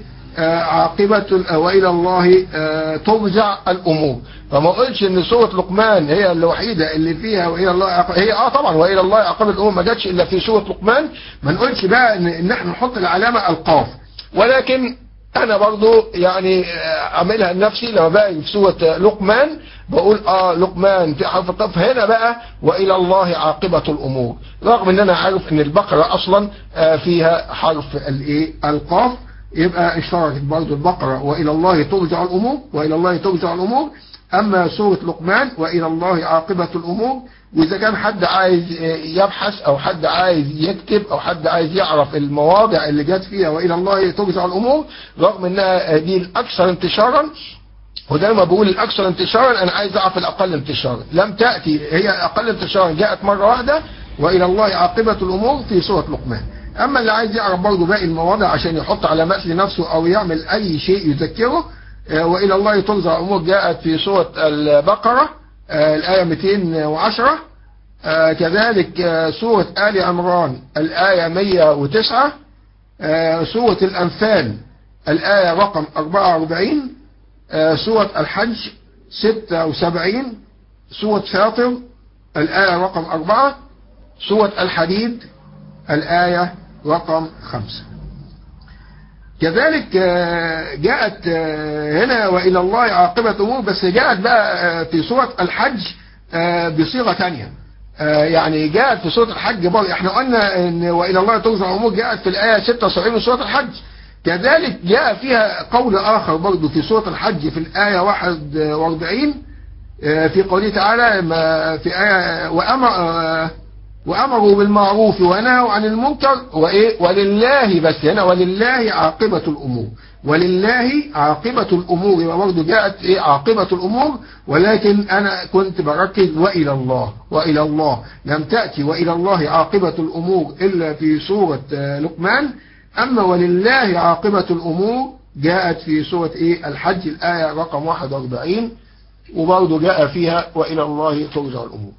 عاقبة وإلى الله ترجع الأمور فما قلتش ان سورة لقمان هي الوحيدة اللي فيها وإلى الله عاقبة هي اه طبعا وإلى الله عاقبة الأمور ما جاتش إلا في سورة لقمان ما نقولش بقى ان, إن احنا نحط العلامة القاف ولكن انا برضو يعني اعملها لنفسي لما بقى في سورة لقمان بقول اه لقمان في حرف القاف هنا بقى والى الله عاقبة الامور رغم ان انا عارف ان البقرة اصلا فيها حرف الايه القاف يبقى اشتركت برضو البقرة والى الله ترجع الامور والى الله ترجع الامور اما سورة لقمان والى الله عاقبة الامور واذا كان حد عايز يبحث او حد عايز يكتب او حد عايز يعرف المواضع اللي جت فيها والى الله ترجع الامور رغم انها دي الاكثر انتشارا ودايما بقول الاكثر انتشارا انا عايز اعرف الاقل انتشارا لم تأتي هي اقل انتشارا جاءت مرة واحدة والى الله عاقبة الامور في سورة لقمان اما اللي عايز يعرف برضه باقي المواضع عشان يحط علامات لنفسه او يعمل اي شيء يذكره والى الله ترجع الامور جاءت في سورة البقرة الآية 210 كذلك سورة آل عمران الآية 109 سورة الأنفال الآية رقم 44 سورة الحج 76 سورة فاطر الآية رقم 4 سورة الحديد الآية رقم 5 كذلك جاءت هنا وإلى الله عاقبة أمور بس جاءت بقى في سورة الحج بصيغة تانية يعني جاءت في سورة الحج برضه احنا قلنا ان وإلى الله ترجع الأمور جاءت في الآية 76 من سورة الحج كذلك جاء فيها قول آخر برضه في سورة الحج في الآية 41 آه، في قوله تعالى ما في آية وأمر آه، وأمروا بالمعروف ونهوا عن المنكر وإيه ولله بس هنا ولله عاقبة الأمور ولله عاقبة الأمور وبرضه جاءت إيه عاقبة الأمور ولكن أنا كنت بركز وإلى الله وإلى الله لم تأتي وإلى الله عاقبة الأمور إلا في سورة آه، لقمان أما ولله عاقبة الأمور جاءت في سورة إيه الحج الآية رقم 41 وبرضه جاء فيها وإلى الله ترجع الأمور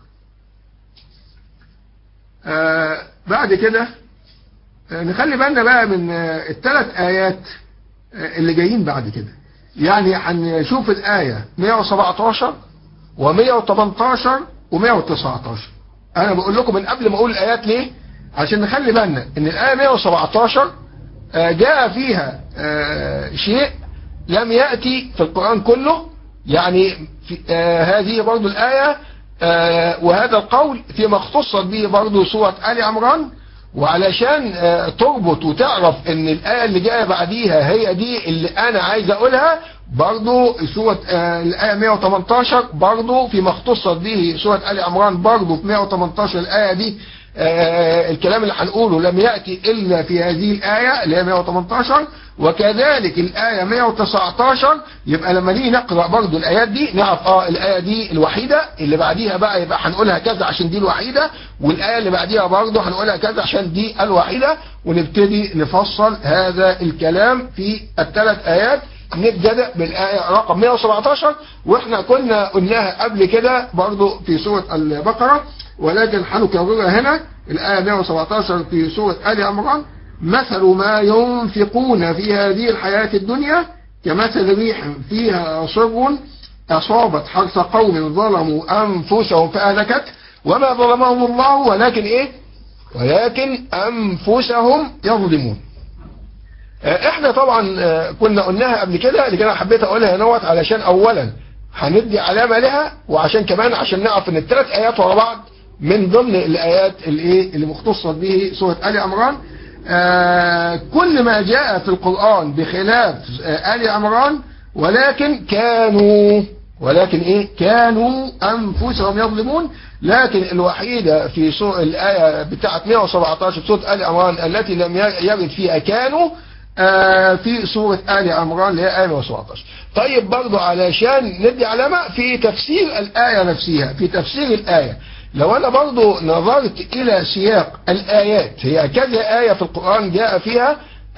آه بعد كده آه نخلي بالنا بقى من آه الثلاث آيات آه اللي جايين بعد كده يعني هنشوف الآية 117 و118 و119 أنا بقول لكم من قبل ما أقول الآيات ليه عشان نخلي بالنا إن الآية 117 آه جاء فيها آه شيء لم يأتي في القرآن كله يعني في آه هذه برضو الآية آه وهذا القول فيما اختصت به برضو سورة آل عمران وعلشان آه تربط وتعرف ان الآية اللي جاية بعديها هي دي اللي انا عايز اقولها برضو سورة آه الآية 118 برضو فيما اختصت به سورة آل عمران برضو في 118 الآية دي آه الكلام اللي هنقوله لم يأتي إلا في هذه الآية اللي هي 118 وكذلك الآية 119 يبقى لما نيجي نقرأ برضو الآيات دي نعرف اه الآية دي الوحيدة اللي بعديها بقى يبقى هنقولها كذا عشان دي الوحيدة والآية اللي بعديها برضو هنقولها كذا عشان دي الوحيدة ونبتدي نفصل هذا الكلام في الثلاث آيات نبدأ بالآية رقم 117 واحنا كنا قلناها قبل كده برضو في سورة البقرة ولكن هنكررها هنا الآية 117 في سورة آل عمران مثل ما ينفقون في هذه الحياة الدنيا كمثل ريح فيها صر أصابت حرث قوم ظلموا أنفسهم فأهلكت وما ظلمهم الله ولكن إيه ولكن أنفسهم يظلمون احنا طبعا كنا قلناها قبل كده لكن انا حبيت اقولها نوت علشان اولا هندي علامة لها وعشان كمان عشان نعرف ان الثلاث ايات ورا بعض من ضمن الايات الايه اللي مختصة به سورة آل عمران آه كل ما جاء في القرآن بخلاف آه آل عمران ولكن كانوا ولكن ايه كانوا انفسهم يظلمون لكن الوحيدة في سورة الآية بتاعة 117 سورة آل عمران التي لم يرد فيها كانوا آه في سورة آل عمران اللي هي آية 117 طيب برضو علشان ندي علامة في تفسير الآية نفسها في تفسير الآية لو أنا برضو نظرت إلى سياق الآيات هي كذا آية في القرآن جاء فيها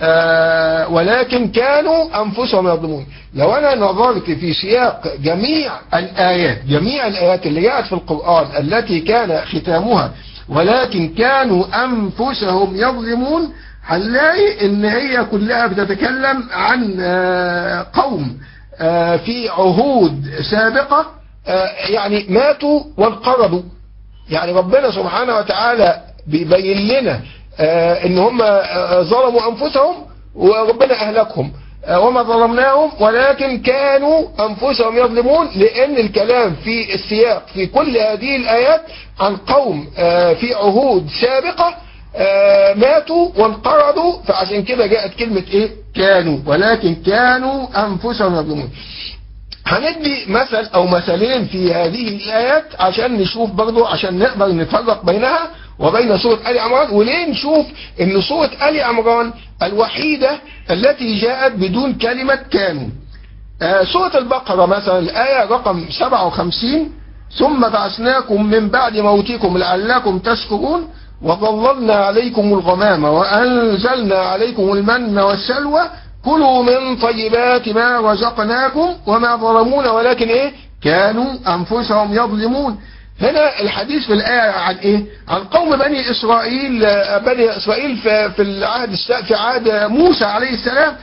آه ولكن كانوا أنفسهم يظلمون لو أنا نظرت في سياق جميع الآيات جميع الآيات اللي جاءت في القرآن التي كان ختامها ولكن كانوا أنفسهم يظلمون هنلاقي ان هي كلها بتتكلم عن آه قوم آه في عهود سابقة يعني ماتوا وانقرضوا يعني ربنا سبحانه وتعالى بيبين لنا ان هم ظلموا انفسهم وربنا اهلكهم وما ظلمناهم ولكن كانوا انفسهم يظلمون لان الكلام في السياق في كل هذه الايات عن قوم في عهود سابقة ماتوا وانقرضوا فعشان كده جاءت كلمة ايه كانوا ولكن كانوا انفسهم يظلمون هندي مثل او مثلين في هذه الايات عشان نشوف برضو عشان نقدر نفرق بينها وبين سورة آل عمران وليه نشوف ان سورة آل عمران الوحيدة التي جاءت بدون كلمة كانوا آه سورة البقرة مثلا الآية رقم 57 ثم بعثناكم من بعد موتكم لعلكم تشكرون وظللنا عليكم الغمام وأنزلنا عليكم المن والسلوى كلوا من طيبات ما رزقناكم وما ظلمون ولكن ايه كانوا انفسهم يظلمون هنا الحديث في الآية عن ايه عن قوم بني اسرائيل بني اسرائيل في العهد في عهد موسى عليه السلام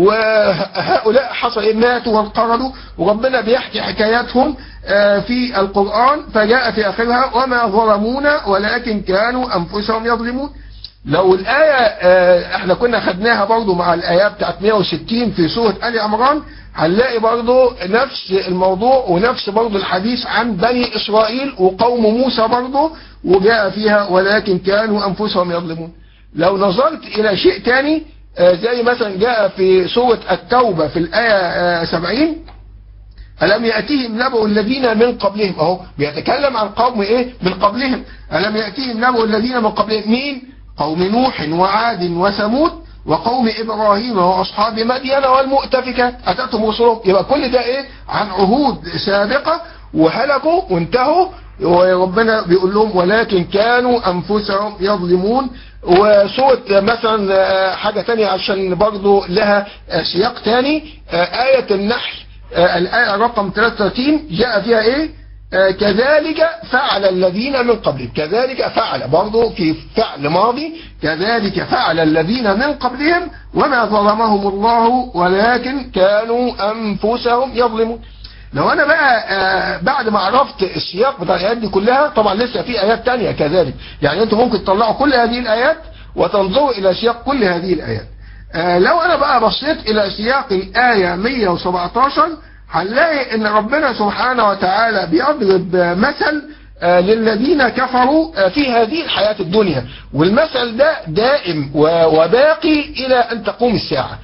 وهؤلاء حصل إيه ماتوا وانقرضوا وربنا بيحكي حكاياتهم في القرآن فجاء في آخرها وما ظلمونا ولكن كانوا أنفسهم يظلمون لو الآية احنا كنا خدناها برضو مع الآيات بتاعت 160 في سورة آل عمران هنلاقي برضو نفس الموضوع ونفس برضو الحديث عن بني إسرائيل وقوم موسى برضو وجاء فيها ولكن كانوا أنفسهم يظلمون لو نظرت إلى شيء تاني زي مثلا جاء في سورة التوبة في الآية 70 ألم يأتيهم نبأ الذين من قبلهم أهو بيتكلم عن قوم إيه من قبلهم ألم يأتيهم نبأ الذين من قبلهم مين قوم نوح وعاد وثمود وقوم إبراهيم وأصحاب مدين والمؤتفكة أتتهم رسلهم يبقى كل ده إيه عن عهود سابقة وهلكوا وانتهوا وربنا بيقول لهم ولكن كانوا أنفسهم يظلمون وسورة مثلا حاجة تانية عشان برضو لها سياق تاني آية النحل الآية رقم 33 جاء فيها ايه كذلك فعل الذين من قبلهم كذلك فعل برضو في فعل ماضي كذلك فعل الذين من قبلهم وما ظلمهم الله ولكن كانوا أنفسهم يظلمون لو انا بقى آه بعد ما عرفت السياق بتاع الايات دي كلها طبعا لسه في ايات تانية كذلك يعني انتم ممكن تطلعوا كل هذه الايات وتنظروا الى سياق كل هذه الايات آه لو انا بقى بصيت الى سياق الايه 117 هنلاقي ان ربنا سبحانه وتعالى بيضرب مثل آه للذين كفروا في هذه الحياة الدنيا والمثل ده دائم وباقي الى ان تقوم الساعة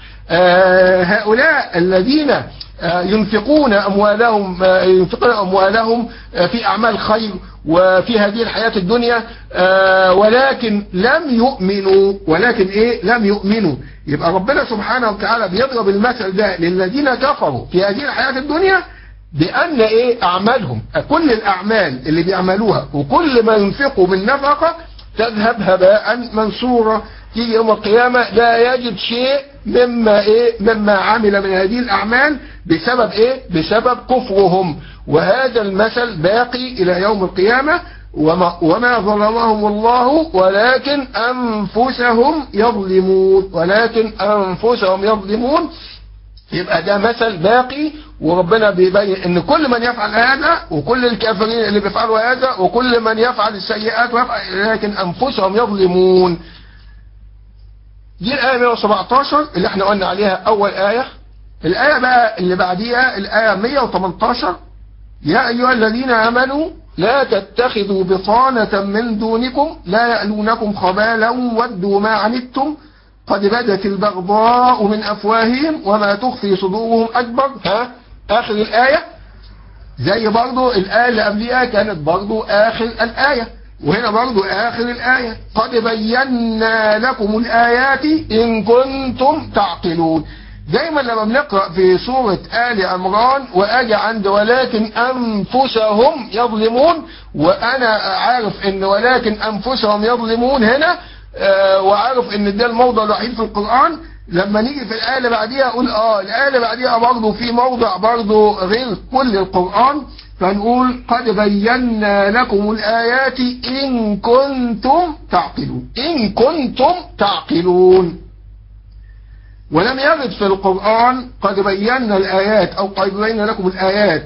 هؤلاء الذين ينفقون أموالهم ينفقون أموالهم في أعمال خير وفي هذه الحياة الدنيا ولكن لم يؤمنوا ولكن إيه لم يؤمنوا يبقى ربنا سبحانه وتعالى بيضرب المثل ده للذين كفروا في هذه الحياة الدنيا بأن إيه أعمالهم كل الأعمال اللي بيعملوها وكل ما ينفقوا من نفقة تذهب هباء منصورا تيجي يوم القيامة لا يجد شيء مما ايه مما عمل من هذه الاعمال بسبب ايه بسبب كفرهم وهذا المثل باقي الى يوم القيامة وما, وما ظلمهم الله ولكن انفسهم يظلمون ولكن انفسهم يظلمون يبقى ده مثل باقي وربنا بيبين ان كل من يفعل هذا وكل الكافرين اللي بيفعلوا هذا وكل من يفعل السيئات ويفعل لكن انفسهم يظلمون دي الآية 117 اللي احنا قلنا عليها أول آية الآية بقى اللي بعديها الآية 118 يا أيها الذين آمنوا لا تتخذوا بطانة من دونكم لا يألونكم خبالا ودوا ما عنتم قد بدت البغضاء من أفواههم وما تخفي صدورهم أكبر ها آخر الآية زي برضو الآية اللي قبلها كانت برضو آخر الآية وهنا برضو آخر الآية قد بينا لكم الآيات إن كنتم تعقلون دايما لما بنقرأ في سورة آل عمران وأجي عند ولكن أنفسهم يظلمون وأنا عارف إن ولكن أنفسهم يظلمون هنا آه وعارف إن ده الموضع الوحيد في القرآن لما نيجي في الآية اللي بعديها أقول آه الآية اللي بعديها برضه في موضع برضه غير كل القرآن فنقول قد بينا لكم الآيات إن كنتم تعقلون إن كنتم تعقلون ولم يرد في القرآن قد بينا الآيات أو قد بينا لكم الآيات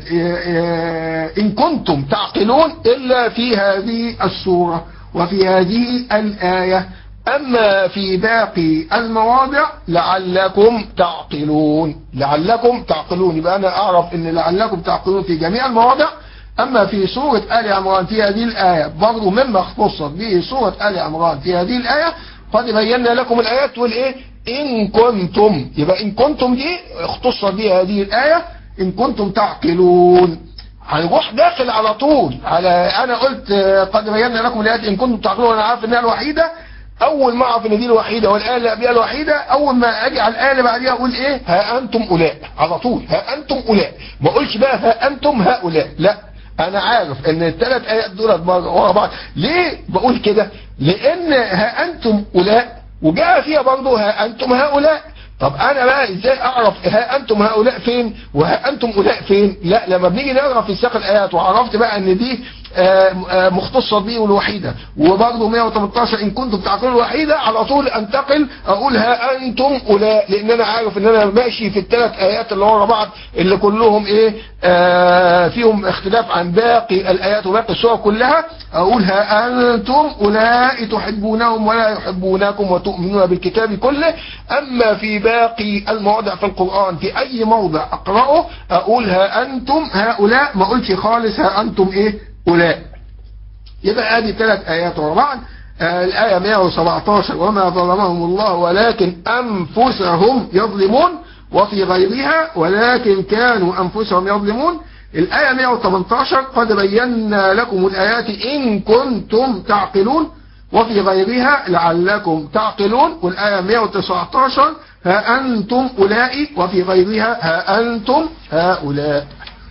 إن كنتم تعقلون إلا في هذه السورة وفي هذه الآية أما في باقي المواضع لعلكم تعقلون لعلكم تعقلون يبقى أنا أعرف أن لعلكم تعقلون في جميع المواضع أما في سورة آل عمران في هذه الآية برضو مما اختصت به سورة آل عمران في هذه الآية قد بينا لكم الآيات تقول إيه إن كنتم يبقى إن كنتم دي اختصت به هذه الآية إن كنتم تعقلون هنروح داخل على طول على أنا قلت قد بينا لكم الآيات إن كنتم تعقلون أنا عارف إنها الوحيدة اول ما اعرف ان دي الوحيده والايه اللي قبلها الوحيده اول ما اجي على الايه اللي بعديها اقول ايه ها انتم اولاء على طول ها انتم اولاء ما اقولش بقى ها انتم هؤلاء لا انا عارف ان الثلاث ايات دول ورا بعض ليه بقول كده لان ها انتم اولاء وجاء فيها برضه ها انتم هؤلاء طب انا بقى ازاي اعرف ها انتم هؤلاء فين وها انتم اولاء فين لا لما بنيجي نقرا في سياق الايات وعرفت بقى ان دي مختصة به الوحيدة وبرضه 118 ان كنتم تعقلون الوحيدة على طول انتقل اقول ها انتم اولاء لان انا عارف ان انا ماشي في الثلاث ايات اللي ورا بعض اللي كلهم ايه آه فيهم اختلاف عن باقي الايات وباقي السور كلها اقول ها انتم اولئك تحبونهم ولا يحبونكم وتؤمنون بالكتاب كله اما في باقي المواضع في القرآن في اي موضع اقرأه اقول ها انتم هؤلاء ما اقولش خالص ها انتم ايه أولئك يبقى ادي ثلاث آيات ورا بعض آه الآية 117 وما ظلمهم الله ولكن أنفسهم يظلمون وفي غيرها ولكن كانوا أنفسهم يظلمون الآية 118 قد بينا لكم الآيات إن كنتم تعقلون وفي غيرها لعلكم تعقلون والآية 119 ها أنتم أولئك وفي غيرها ها أنتم هؤلاء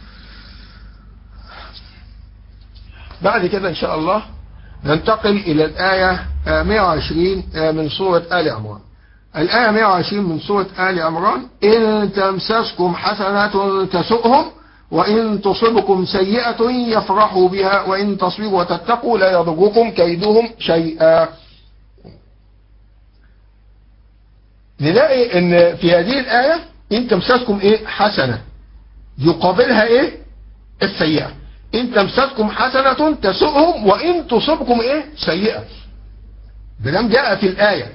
بعد كده إن شاء الله ننتقل إلى الآية 120 من سورة آل عمران الآية 120 من سورة آل عمران إن تمسسكم حسنة تسؤهم وإن تصبكم سيئة يفرحوا بها وإن تصبروا وتتقوا لا يضركم كيدهم شيئا نلاقي ان في هذه الآية إن تمسسكم إيه حسنة يقابلها إيه السيئة إن تمسسكم حسنة تسؤهم وإن تصبكم إيه سيئة بلام جاء في الآية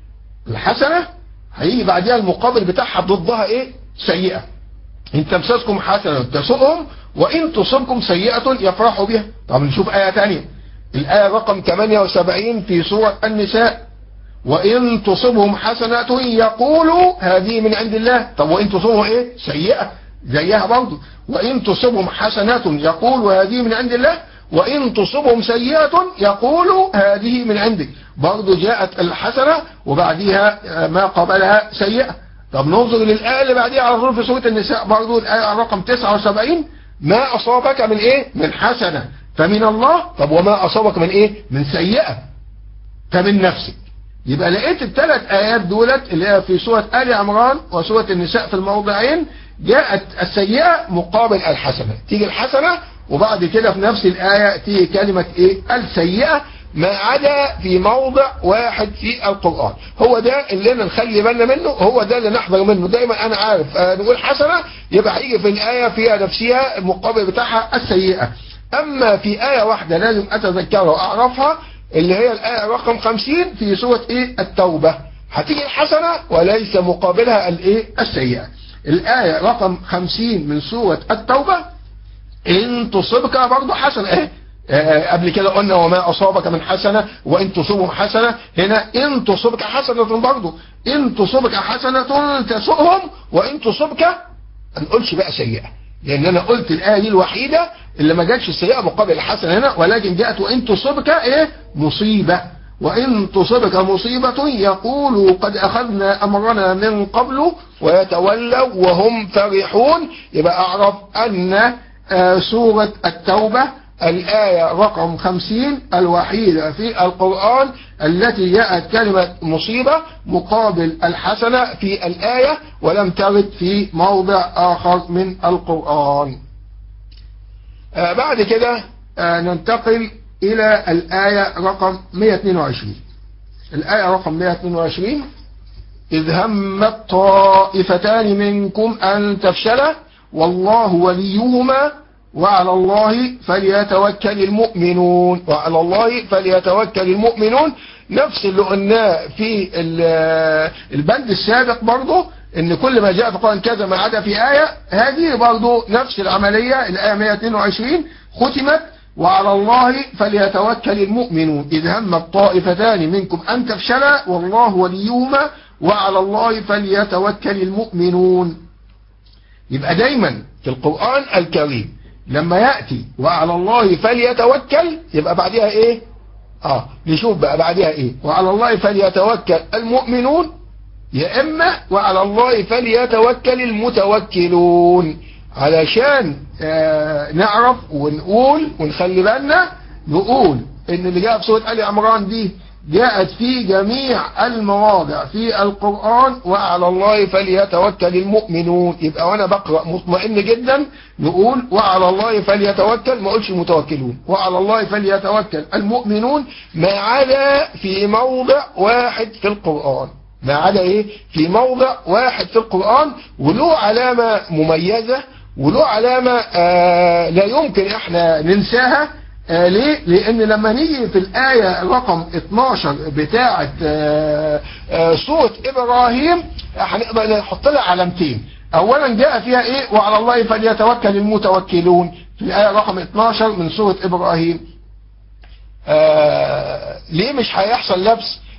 الحسنة هيجي بعدها المقابل بتاعها ضدها إيه سيئة إن تمسسكم حسنة تسؤهم وإن تصبكم سيئة يفرحوا بها طب نشوف آية تانية الآية رقم 78 في سورة النساء وإن تصبهم حسنة يقولوا هذه من عند الله طب وإن تصبهم إيه سيئة زيها برضه وإن تصبهم حسنة يقولوا هذه من عند الله وإن تصبهم سيئة يقولوا هذه من عندك برضه جاءت الحسنة وبعدها ما قبلها سيئة طب ننظر للآية اللي بعديها على طول في سورة النساء برضه الآية رقم 79 ما أصابك من إيه من حسنة فمن الله طب وما أصابك من إيه من سيئة فمن نفسك يبقى لقيت الثلاث آيات دولت اللي هي في سورة آل عمران وسورة النساء في الموضعين جاءت السيئة مقابل الحسنة تيجي الحسنة وبعد كده في نفس الآية تيجي كلمة إيه السيئة ما عدا في موضع واحد في القرآن هو ده اللي انا نخلي بالنا منه هو ده اللي نحذر منه دايما انا عارف آه نقول حسنة يبقى هيجي في الآية فيها نفسها المقابل بتاعها السيئة اما في آية واحدة لازم اتذكرها واعرفها اللي هي الآية رقم 50 في سورة ايه التوبة هتيجي الحسنة وليس مقابلها الايه السيئة الآية رقم 50 من سورة التوبة ان تصبك برضه حسنة ايه قبل كده قلنا وما أصابك من حسنة وإن تصبهم حسنة هنا إن تصبك حسنة برضه إن تصبك حسنة تسؤهم وإن تصبك ما نقولش بقى سيئة لأن أنا قلت الآية دي الوحيدة اللي ما جاتش السيئة مقابل الحسنة هنا ولكن جاءت وإن تصبك إيه مصيبة وإن تصبك مصيبة يقولوا قد أخذنا أمرنا من قبل ويتولوا وهم فرحون يبقى أعرف أن سورة التوبة الآية رقم خمسين الوحيدة في القرآن التي جاءت كلمة مصيبة مقابل الحسنة في الآية ولم ترد في موضع آخر من القرآن آه بعد كده آه ننتقل إلى الآية رقم 122 الآية رقم 122 إذ همت طائفتان منكم أن تفشلا والله وليهما وعلى الله فليتوكل المؤمنون وعلى الله فليتوكل المؤمنون نفس اللي قلناه في البند السابق برضه ان كل ما جاء في القرآن كذا ما عدا في آية هذه برضه نفس العملية الآية 122 ختمت وعلى الله فليتوكل المؤمنون إذ هم الطائفتان منكم أن تفشلا والله وليهما وعلى الله فليتوكل المؤمنون يبقى دايما في القرآن الكريم لما يأتي وعلى الله فليتوكل يبقى بعدها ايه اه نشوف بقى بعدها ايه وعلى الله فليتوكل المؤمنون يا اما وعلى الله فليتوكل المتوكلون علشان آه نعرف ونقول ونخلي بالنا نقول ان اللي جاء في سورة آل عمران دي جاءت في جميع المواضع في القرآن وعلى الله فليتوكل المؤمنون يبقى وانا بقرأ مطمئن جدا نقول وعلى الله فليتوكل ما اقولش المتوكلون وعلى الله فليتوكل المؤمنون ما عدا في موضع واحد في القرآن ما عدا ايه في موضع واحد في القرآن وله علامة مميزة وله علامة آه لا يمكن احنا ننساها آه ليه؟ لأن لما نيجي في الآية رقم 12 بتاعة آه آه سورة إبراهيم هنقدر نحط لها علامتين أولا جاء فيها إيه وعلى الله فليتوكل المتوكلون في الآية رقم 12 من سورة إبراهيم ليه مش هيحصل لبس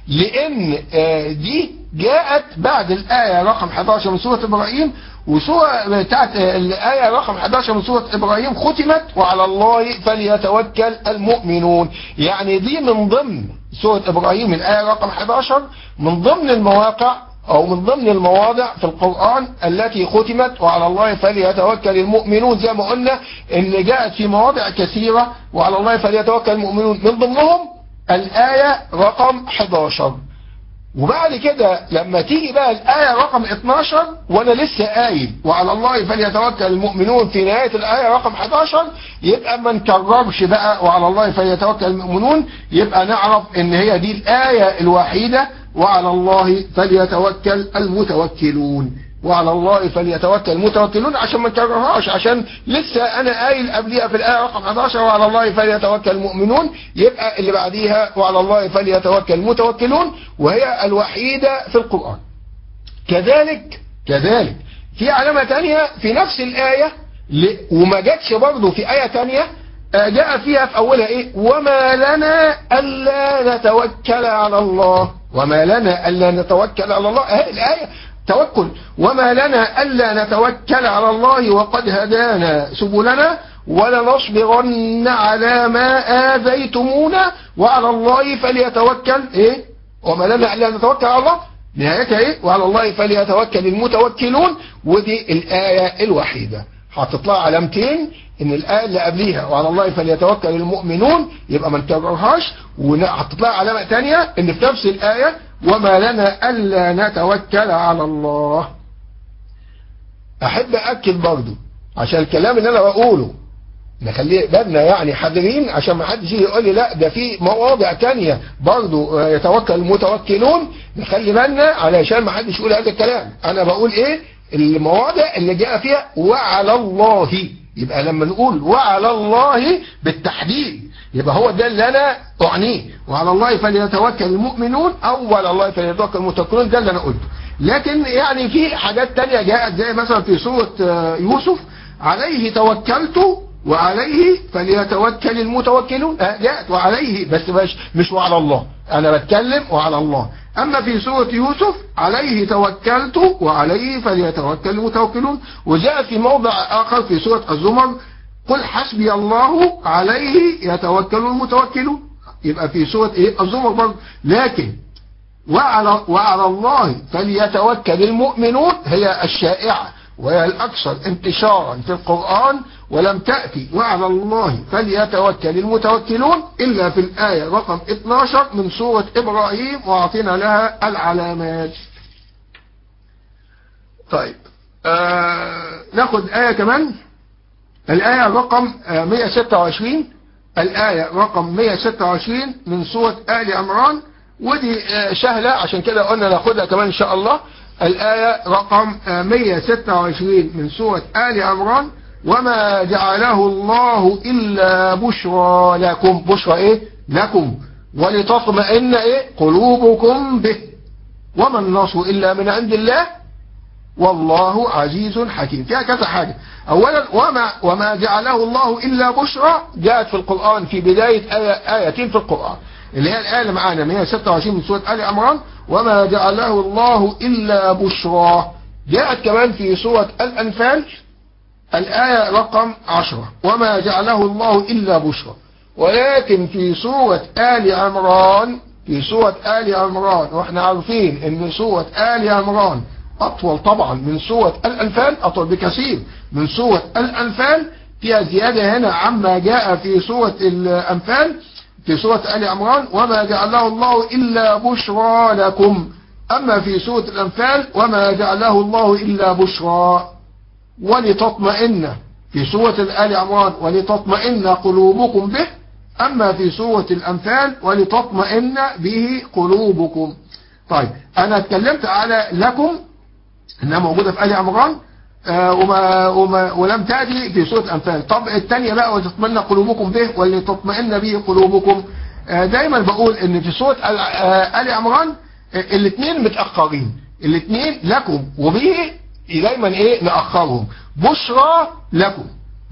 لان آه، دي جاءت بعد الآية رقم 11 من سورة إبراهيم وسورة بتاعت آه، الآية رقم 11 من سورة إبراهيم ختمت وعلى الله فليتوكل المؤمنون يعني دي من ضمن سورة إبراهيم الآية رقم 11 من ضمن المواقع أو من ضمن المواضع في القرآن التي ختمت وعلى الله فليتوكل المؤمنون زي ما قلنا إن جاءت في مواضع كثيرة وعلى الله فليتوكل المؤمنون من ضمنهم الآية رقم 11 وبعد كده لما تيجي بقى الآية رقم 12 وأنا لسه قايل وعلى الله فليتوكل المؤمنون في نهاية الآية رقم 11 يبقى ما نكررش بقى وعلى الله فليتوكل المؤمنون يبقى نعرف إن هي دي الآية الوحيدة وعلى الله فليتوكل المتوكلون وعلى الله فليتوكل المتوكلون عشان ما نكررهاش عشان لسه انا قايل قبليها في الايه رقم 11 وعلى الله فليتوكل المؤمنون يبقى اللي بعديها وعلى الله فليتوكل المتوكلون وهي الوحيده في القران كذلك كذلك في علامه ثانيه في نفس الايه ل- وما جاتش برضه في ايه ثانيه آه، جاء فيها في اولها ايه وما لنا الا نتوكل على الله وما لنا الا نتوكل على الله اهي الايه توكل وما لنا الا نتوكل على الله وقد هدانا سبلنا ولنصبرن على ما اذيتمونا وعلى الله فليتوكل ايه وما لنا الا نتوكل على الله نهايتها ايه وعلى الله فليتوكل المتوكلون ودي الايه الوحيده حاطط لها علامتين ان الايه اللي قبليها وعلى الله فليتوكل المؤمنون يبقى ما نكررهاش وحطت لها علامه ثانيه ان في نفس الايه وما لنا الا نتوكل على الله احب اكد برضو عشان الكلام اللي انا بقوله نخليه بالنا يعني حذرين عشان ما حدش يجي يقول لي لا ده في مواضع تانية برضو آه، يتوكل المتوكلون نخلي بالنا علشان ما حدش يقول هذا الكلام انا بقول ايه المواضع اللي جاء فيها وعلى الله يبقى لما نقول وعلى الله بالتحديد يبقى هو ده اللي انا اعنيه وعلى الله فليتوكل المؤمنون او على الله فليتوكل المتوكلون ده اللي انا قلته لكن يعني في حاجات تانية جاءت زي مثلا في سورة آه، يوسف عليه توكلت وعليه فليتوكل المتوكلون آه، جاءت وعليه بس مش, مش وعلى الله انا بتكلم وعلى الله اما في سورة يوسف عليه توكلت وعليه فليتوكل المتوكلون وجاء في موضع اخر في سورة الزمر قل حسبي الله عليه يتوكل المتوكلون يبقى في سورة ايه الزمر برضه لكن وعلى, وعلى الله فليتوكل المؤمنون هي الشائعة وهي الأكثر انتشارا في القرآن ولم تأتي وعلى الله فليتوكل المتوكلون إلا في الآية رقم 12 من سورة إبراهيم وأعطينا لها العلامات طيب آه ناخد آية كمان الآية رقم آه 126 الآية رقم 126 من سورة آل عمران ودي آه سهلة عشان كده قلنا ناخدها كمان إن شاء الله الآية رقم آه 126 من سورة آل عمران وما جعله الله إلا بشرى لكم بشرى إيه لكم ولتطمئن إيه قلوبكم به وما النصر إلا من عند الله والله عزيز حكيم فيها كذا حاجة أولا وما, وما جعله الله إلا بشرى جاءت في القرآن في بداية آية آيتين في القرآن اللي هي الآية اللي معانا 126 من سورة آل عمران وما جعله الله إلا بشرى جاءت كمان في سورة الأنفال الآية رقم 10 وما جعله الله إلا بشرى ولكن في سورة آل عمران في سورة آل عمران واحنا عارفين ان سورة آل عمران أطول طبعا من سورة الأنفال أطول بكثير من سورة الأنفال فيها زيادة هنا عما جاء في سورة الأنفال في سورة آل عمران وما جعله الله إلا بشرى لكم أما في سورة الأنفال وما جعله الله إلا بشرى ولتطمئن في سورة آل عمران ولتطمئن قلوبكم به أما في سورة الأنفال ولتطمئن به قلوبكم طيب أنا اتكلمت على لكم انها موجودة في آل عمران آه وما وما ولم تأتي في سورة الأنفال طب الثانية بقى ولتطمئن قلوبكم به ولتطمئن به قلوبكم آه دايما بقول ان في سورة آل عمران آه الاثنين متأخرين الاثنين لكم وبه دايما ايه نأخرهم بشرى لكم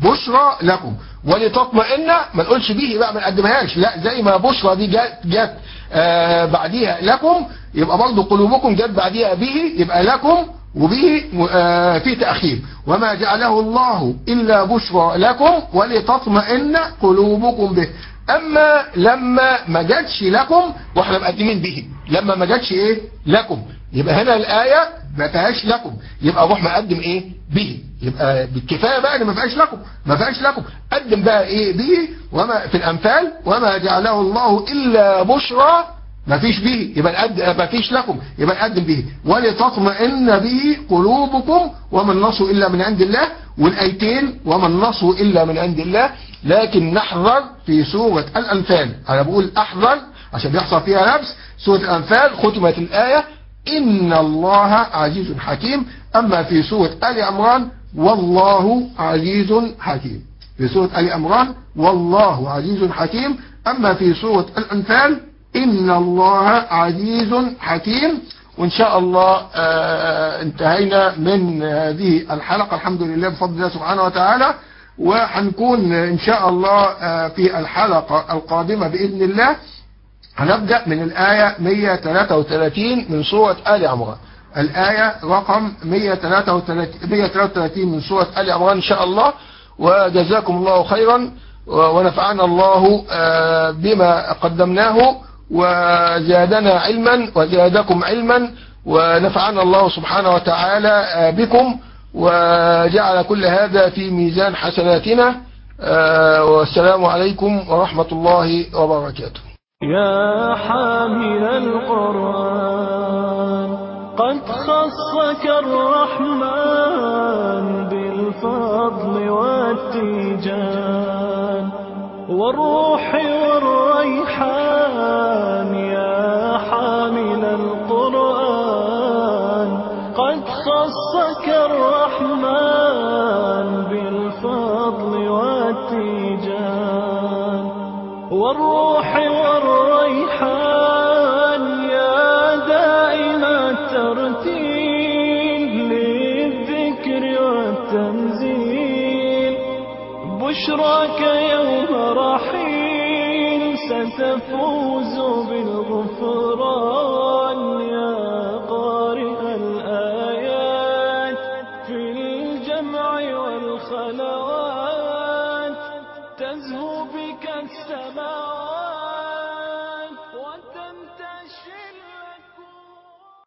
بشرى لكم ولتطمئن ما نقولش به بقى ما نقدمهاش لا زي ما بشرى دي جت جت آه بعديها لكم يبقى برضه قلوبكم جت بعديها به يبقى لكم وبه آه في تأخير وما جعله الله إلا بشرى لكم ولتطمئن قلوبكم به أما لما ما جاتش لكم واحنا مقدمين به لما ما جاتش إيه لكم يبقى هنا الآية ما فيهاش لكم يبقى روح مقدم إيه به يبقى بالكفاية بقى ان ما فيهاش لكم ما فيهاش لكم قدم بقى إيه به وما في الأمثال وما جعله الله إلا بشرى ما فيش به يبقى نقدم ما فيش لكم يبقى نقدم به ولتطمئن به قلوبكم وما النصر إلا من عند الله والآيتين وما النصر إلا من عند الله لكن نحذر في سورة الأنفال أنا بقول أحذر عشان بيحصل فيها لبس سورة الأنفال ختمت الآية إن الله عزيز حكيم أما في سورة آل عمران والله عزيز حكيم في سورة آل عمران والله عزيز حكيم أما في سورة الأنفال إن الله عزيز حكيم وإن شاء الله آه انتهينا من هذه الحلقة الحمد لله بفضل الله سبحانه وتعالى وهنكون إن شاء الله آه في الحلقة القادمة بإذن الله هنبدأ من الآية 133 من سورة آل عمران الآية رقم 133 من سورة آل عمران إن شاء الله وجزاكم الله خيرا ونفعنا الله آه بما قدمناه وزادنا علما وزادكم علما ونفعنا الله سبحانه وتعالى بكم وجعل كل هذا في ميزان حسناتنا والسلام عليكم ورحمة الله وبركاته يا حامل القرآن قد خصك الرحمن بالفضل والتيجان والروح والريحان يا حامل القرآن قد خصك الرحمن بالفضل والتيجان والروح والريحان يا دائم الترتيل للذكر والتنزيل بشراك يوم رحيل ستفوز بالغفران يا قارئ الآيات في الجمع والخلوات تزهو بك السماوات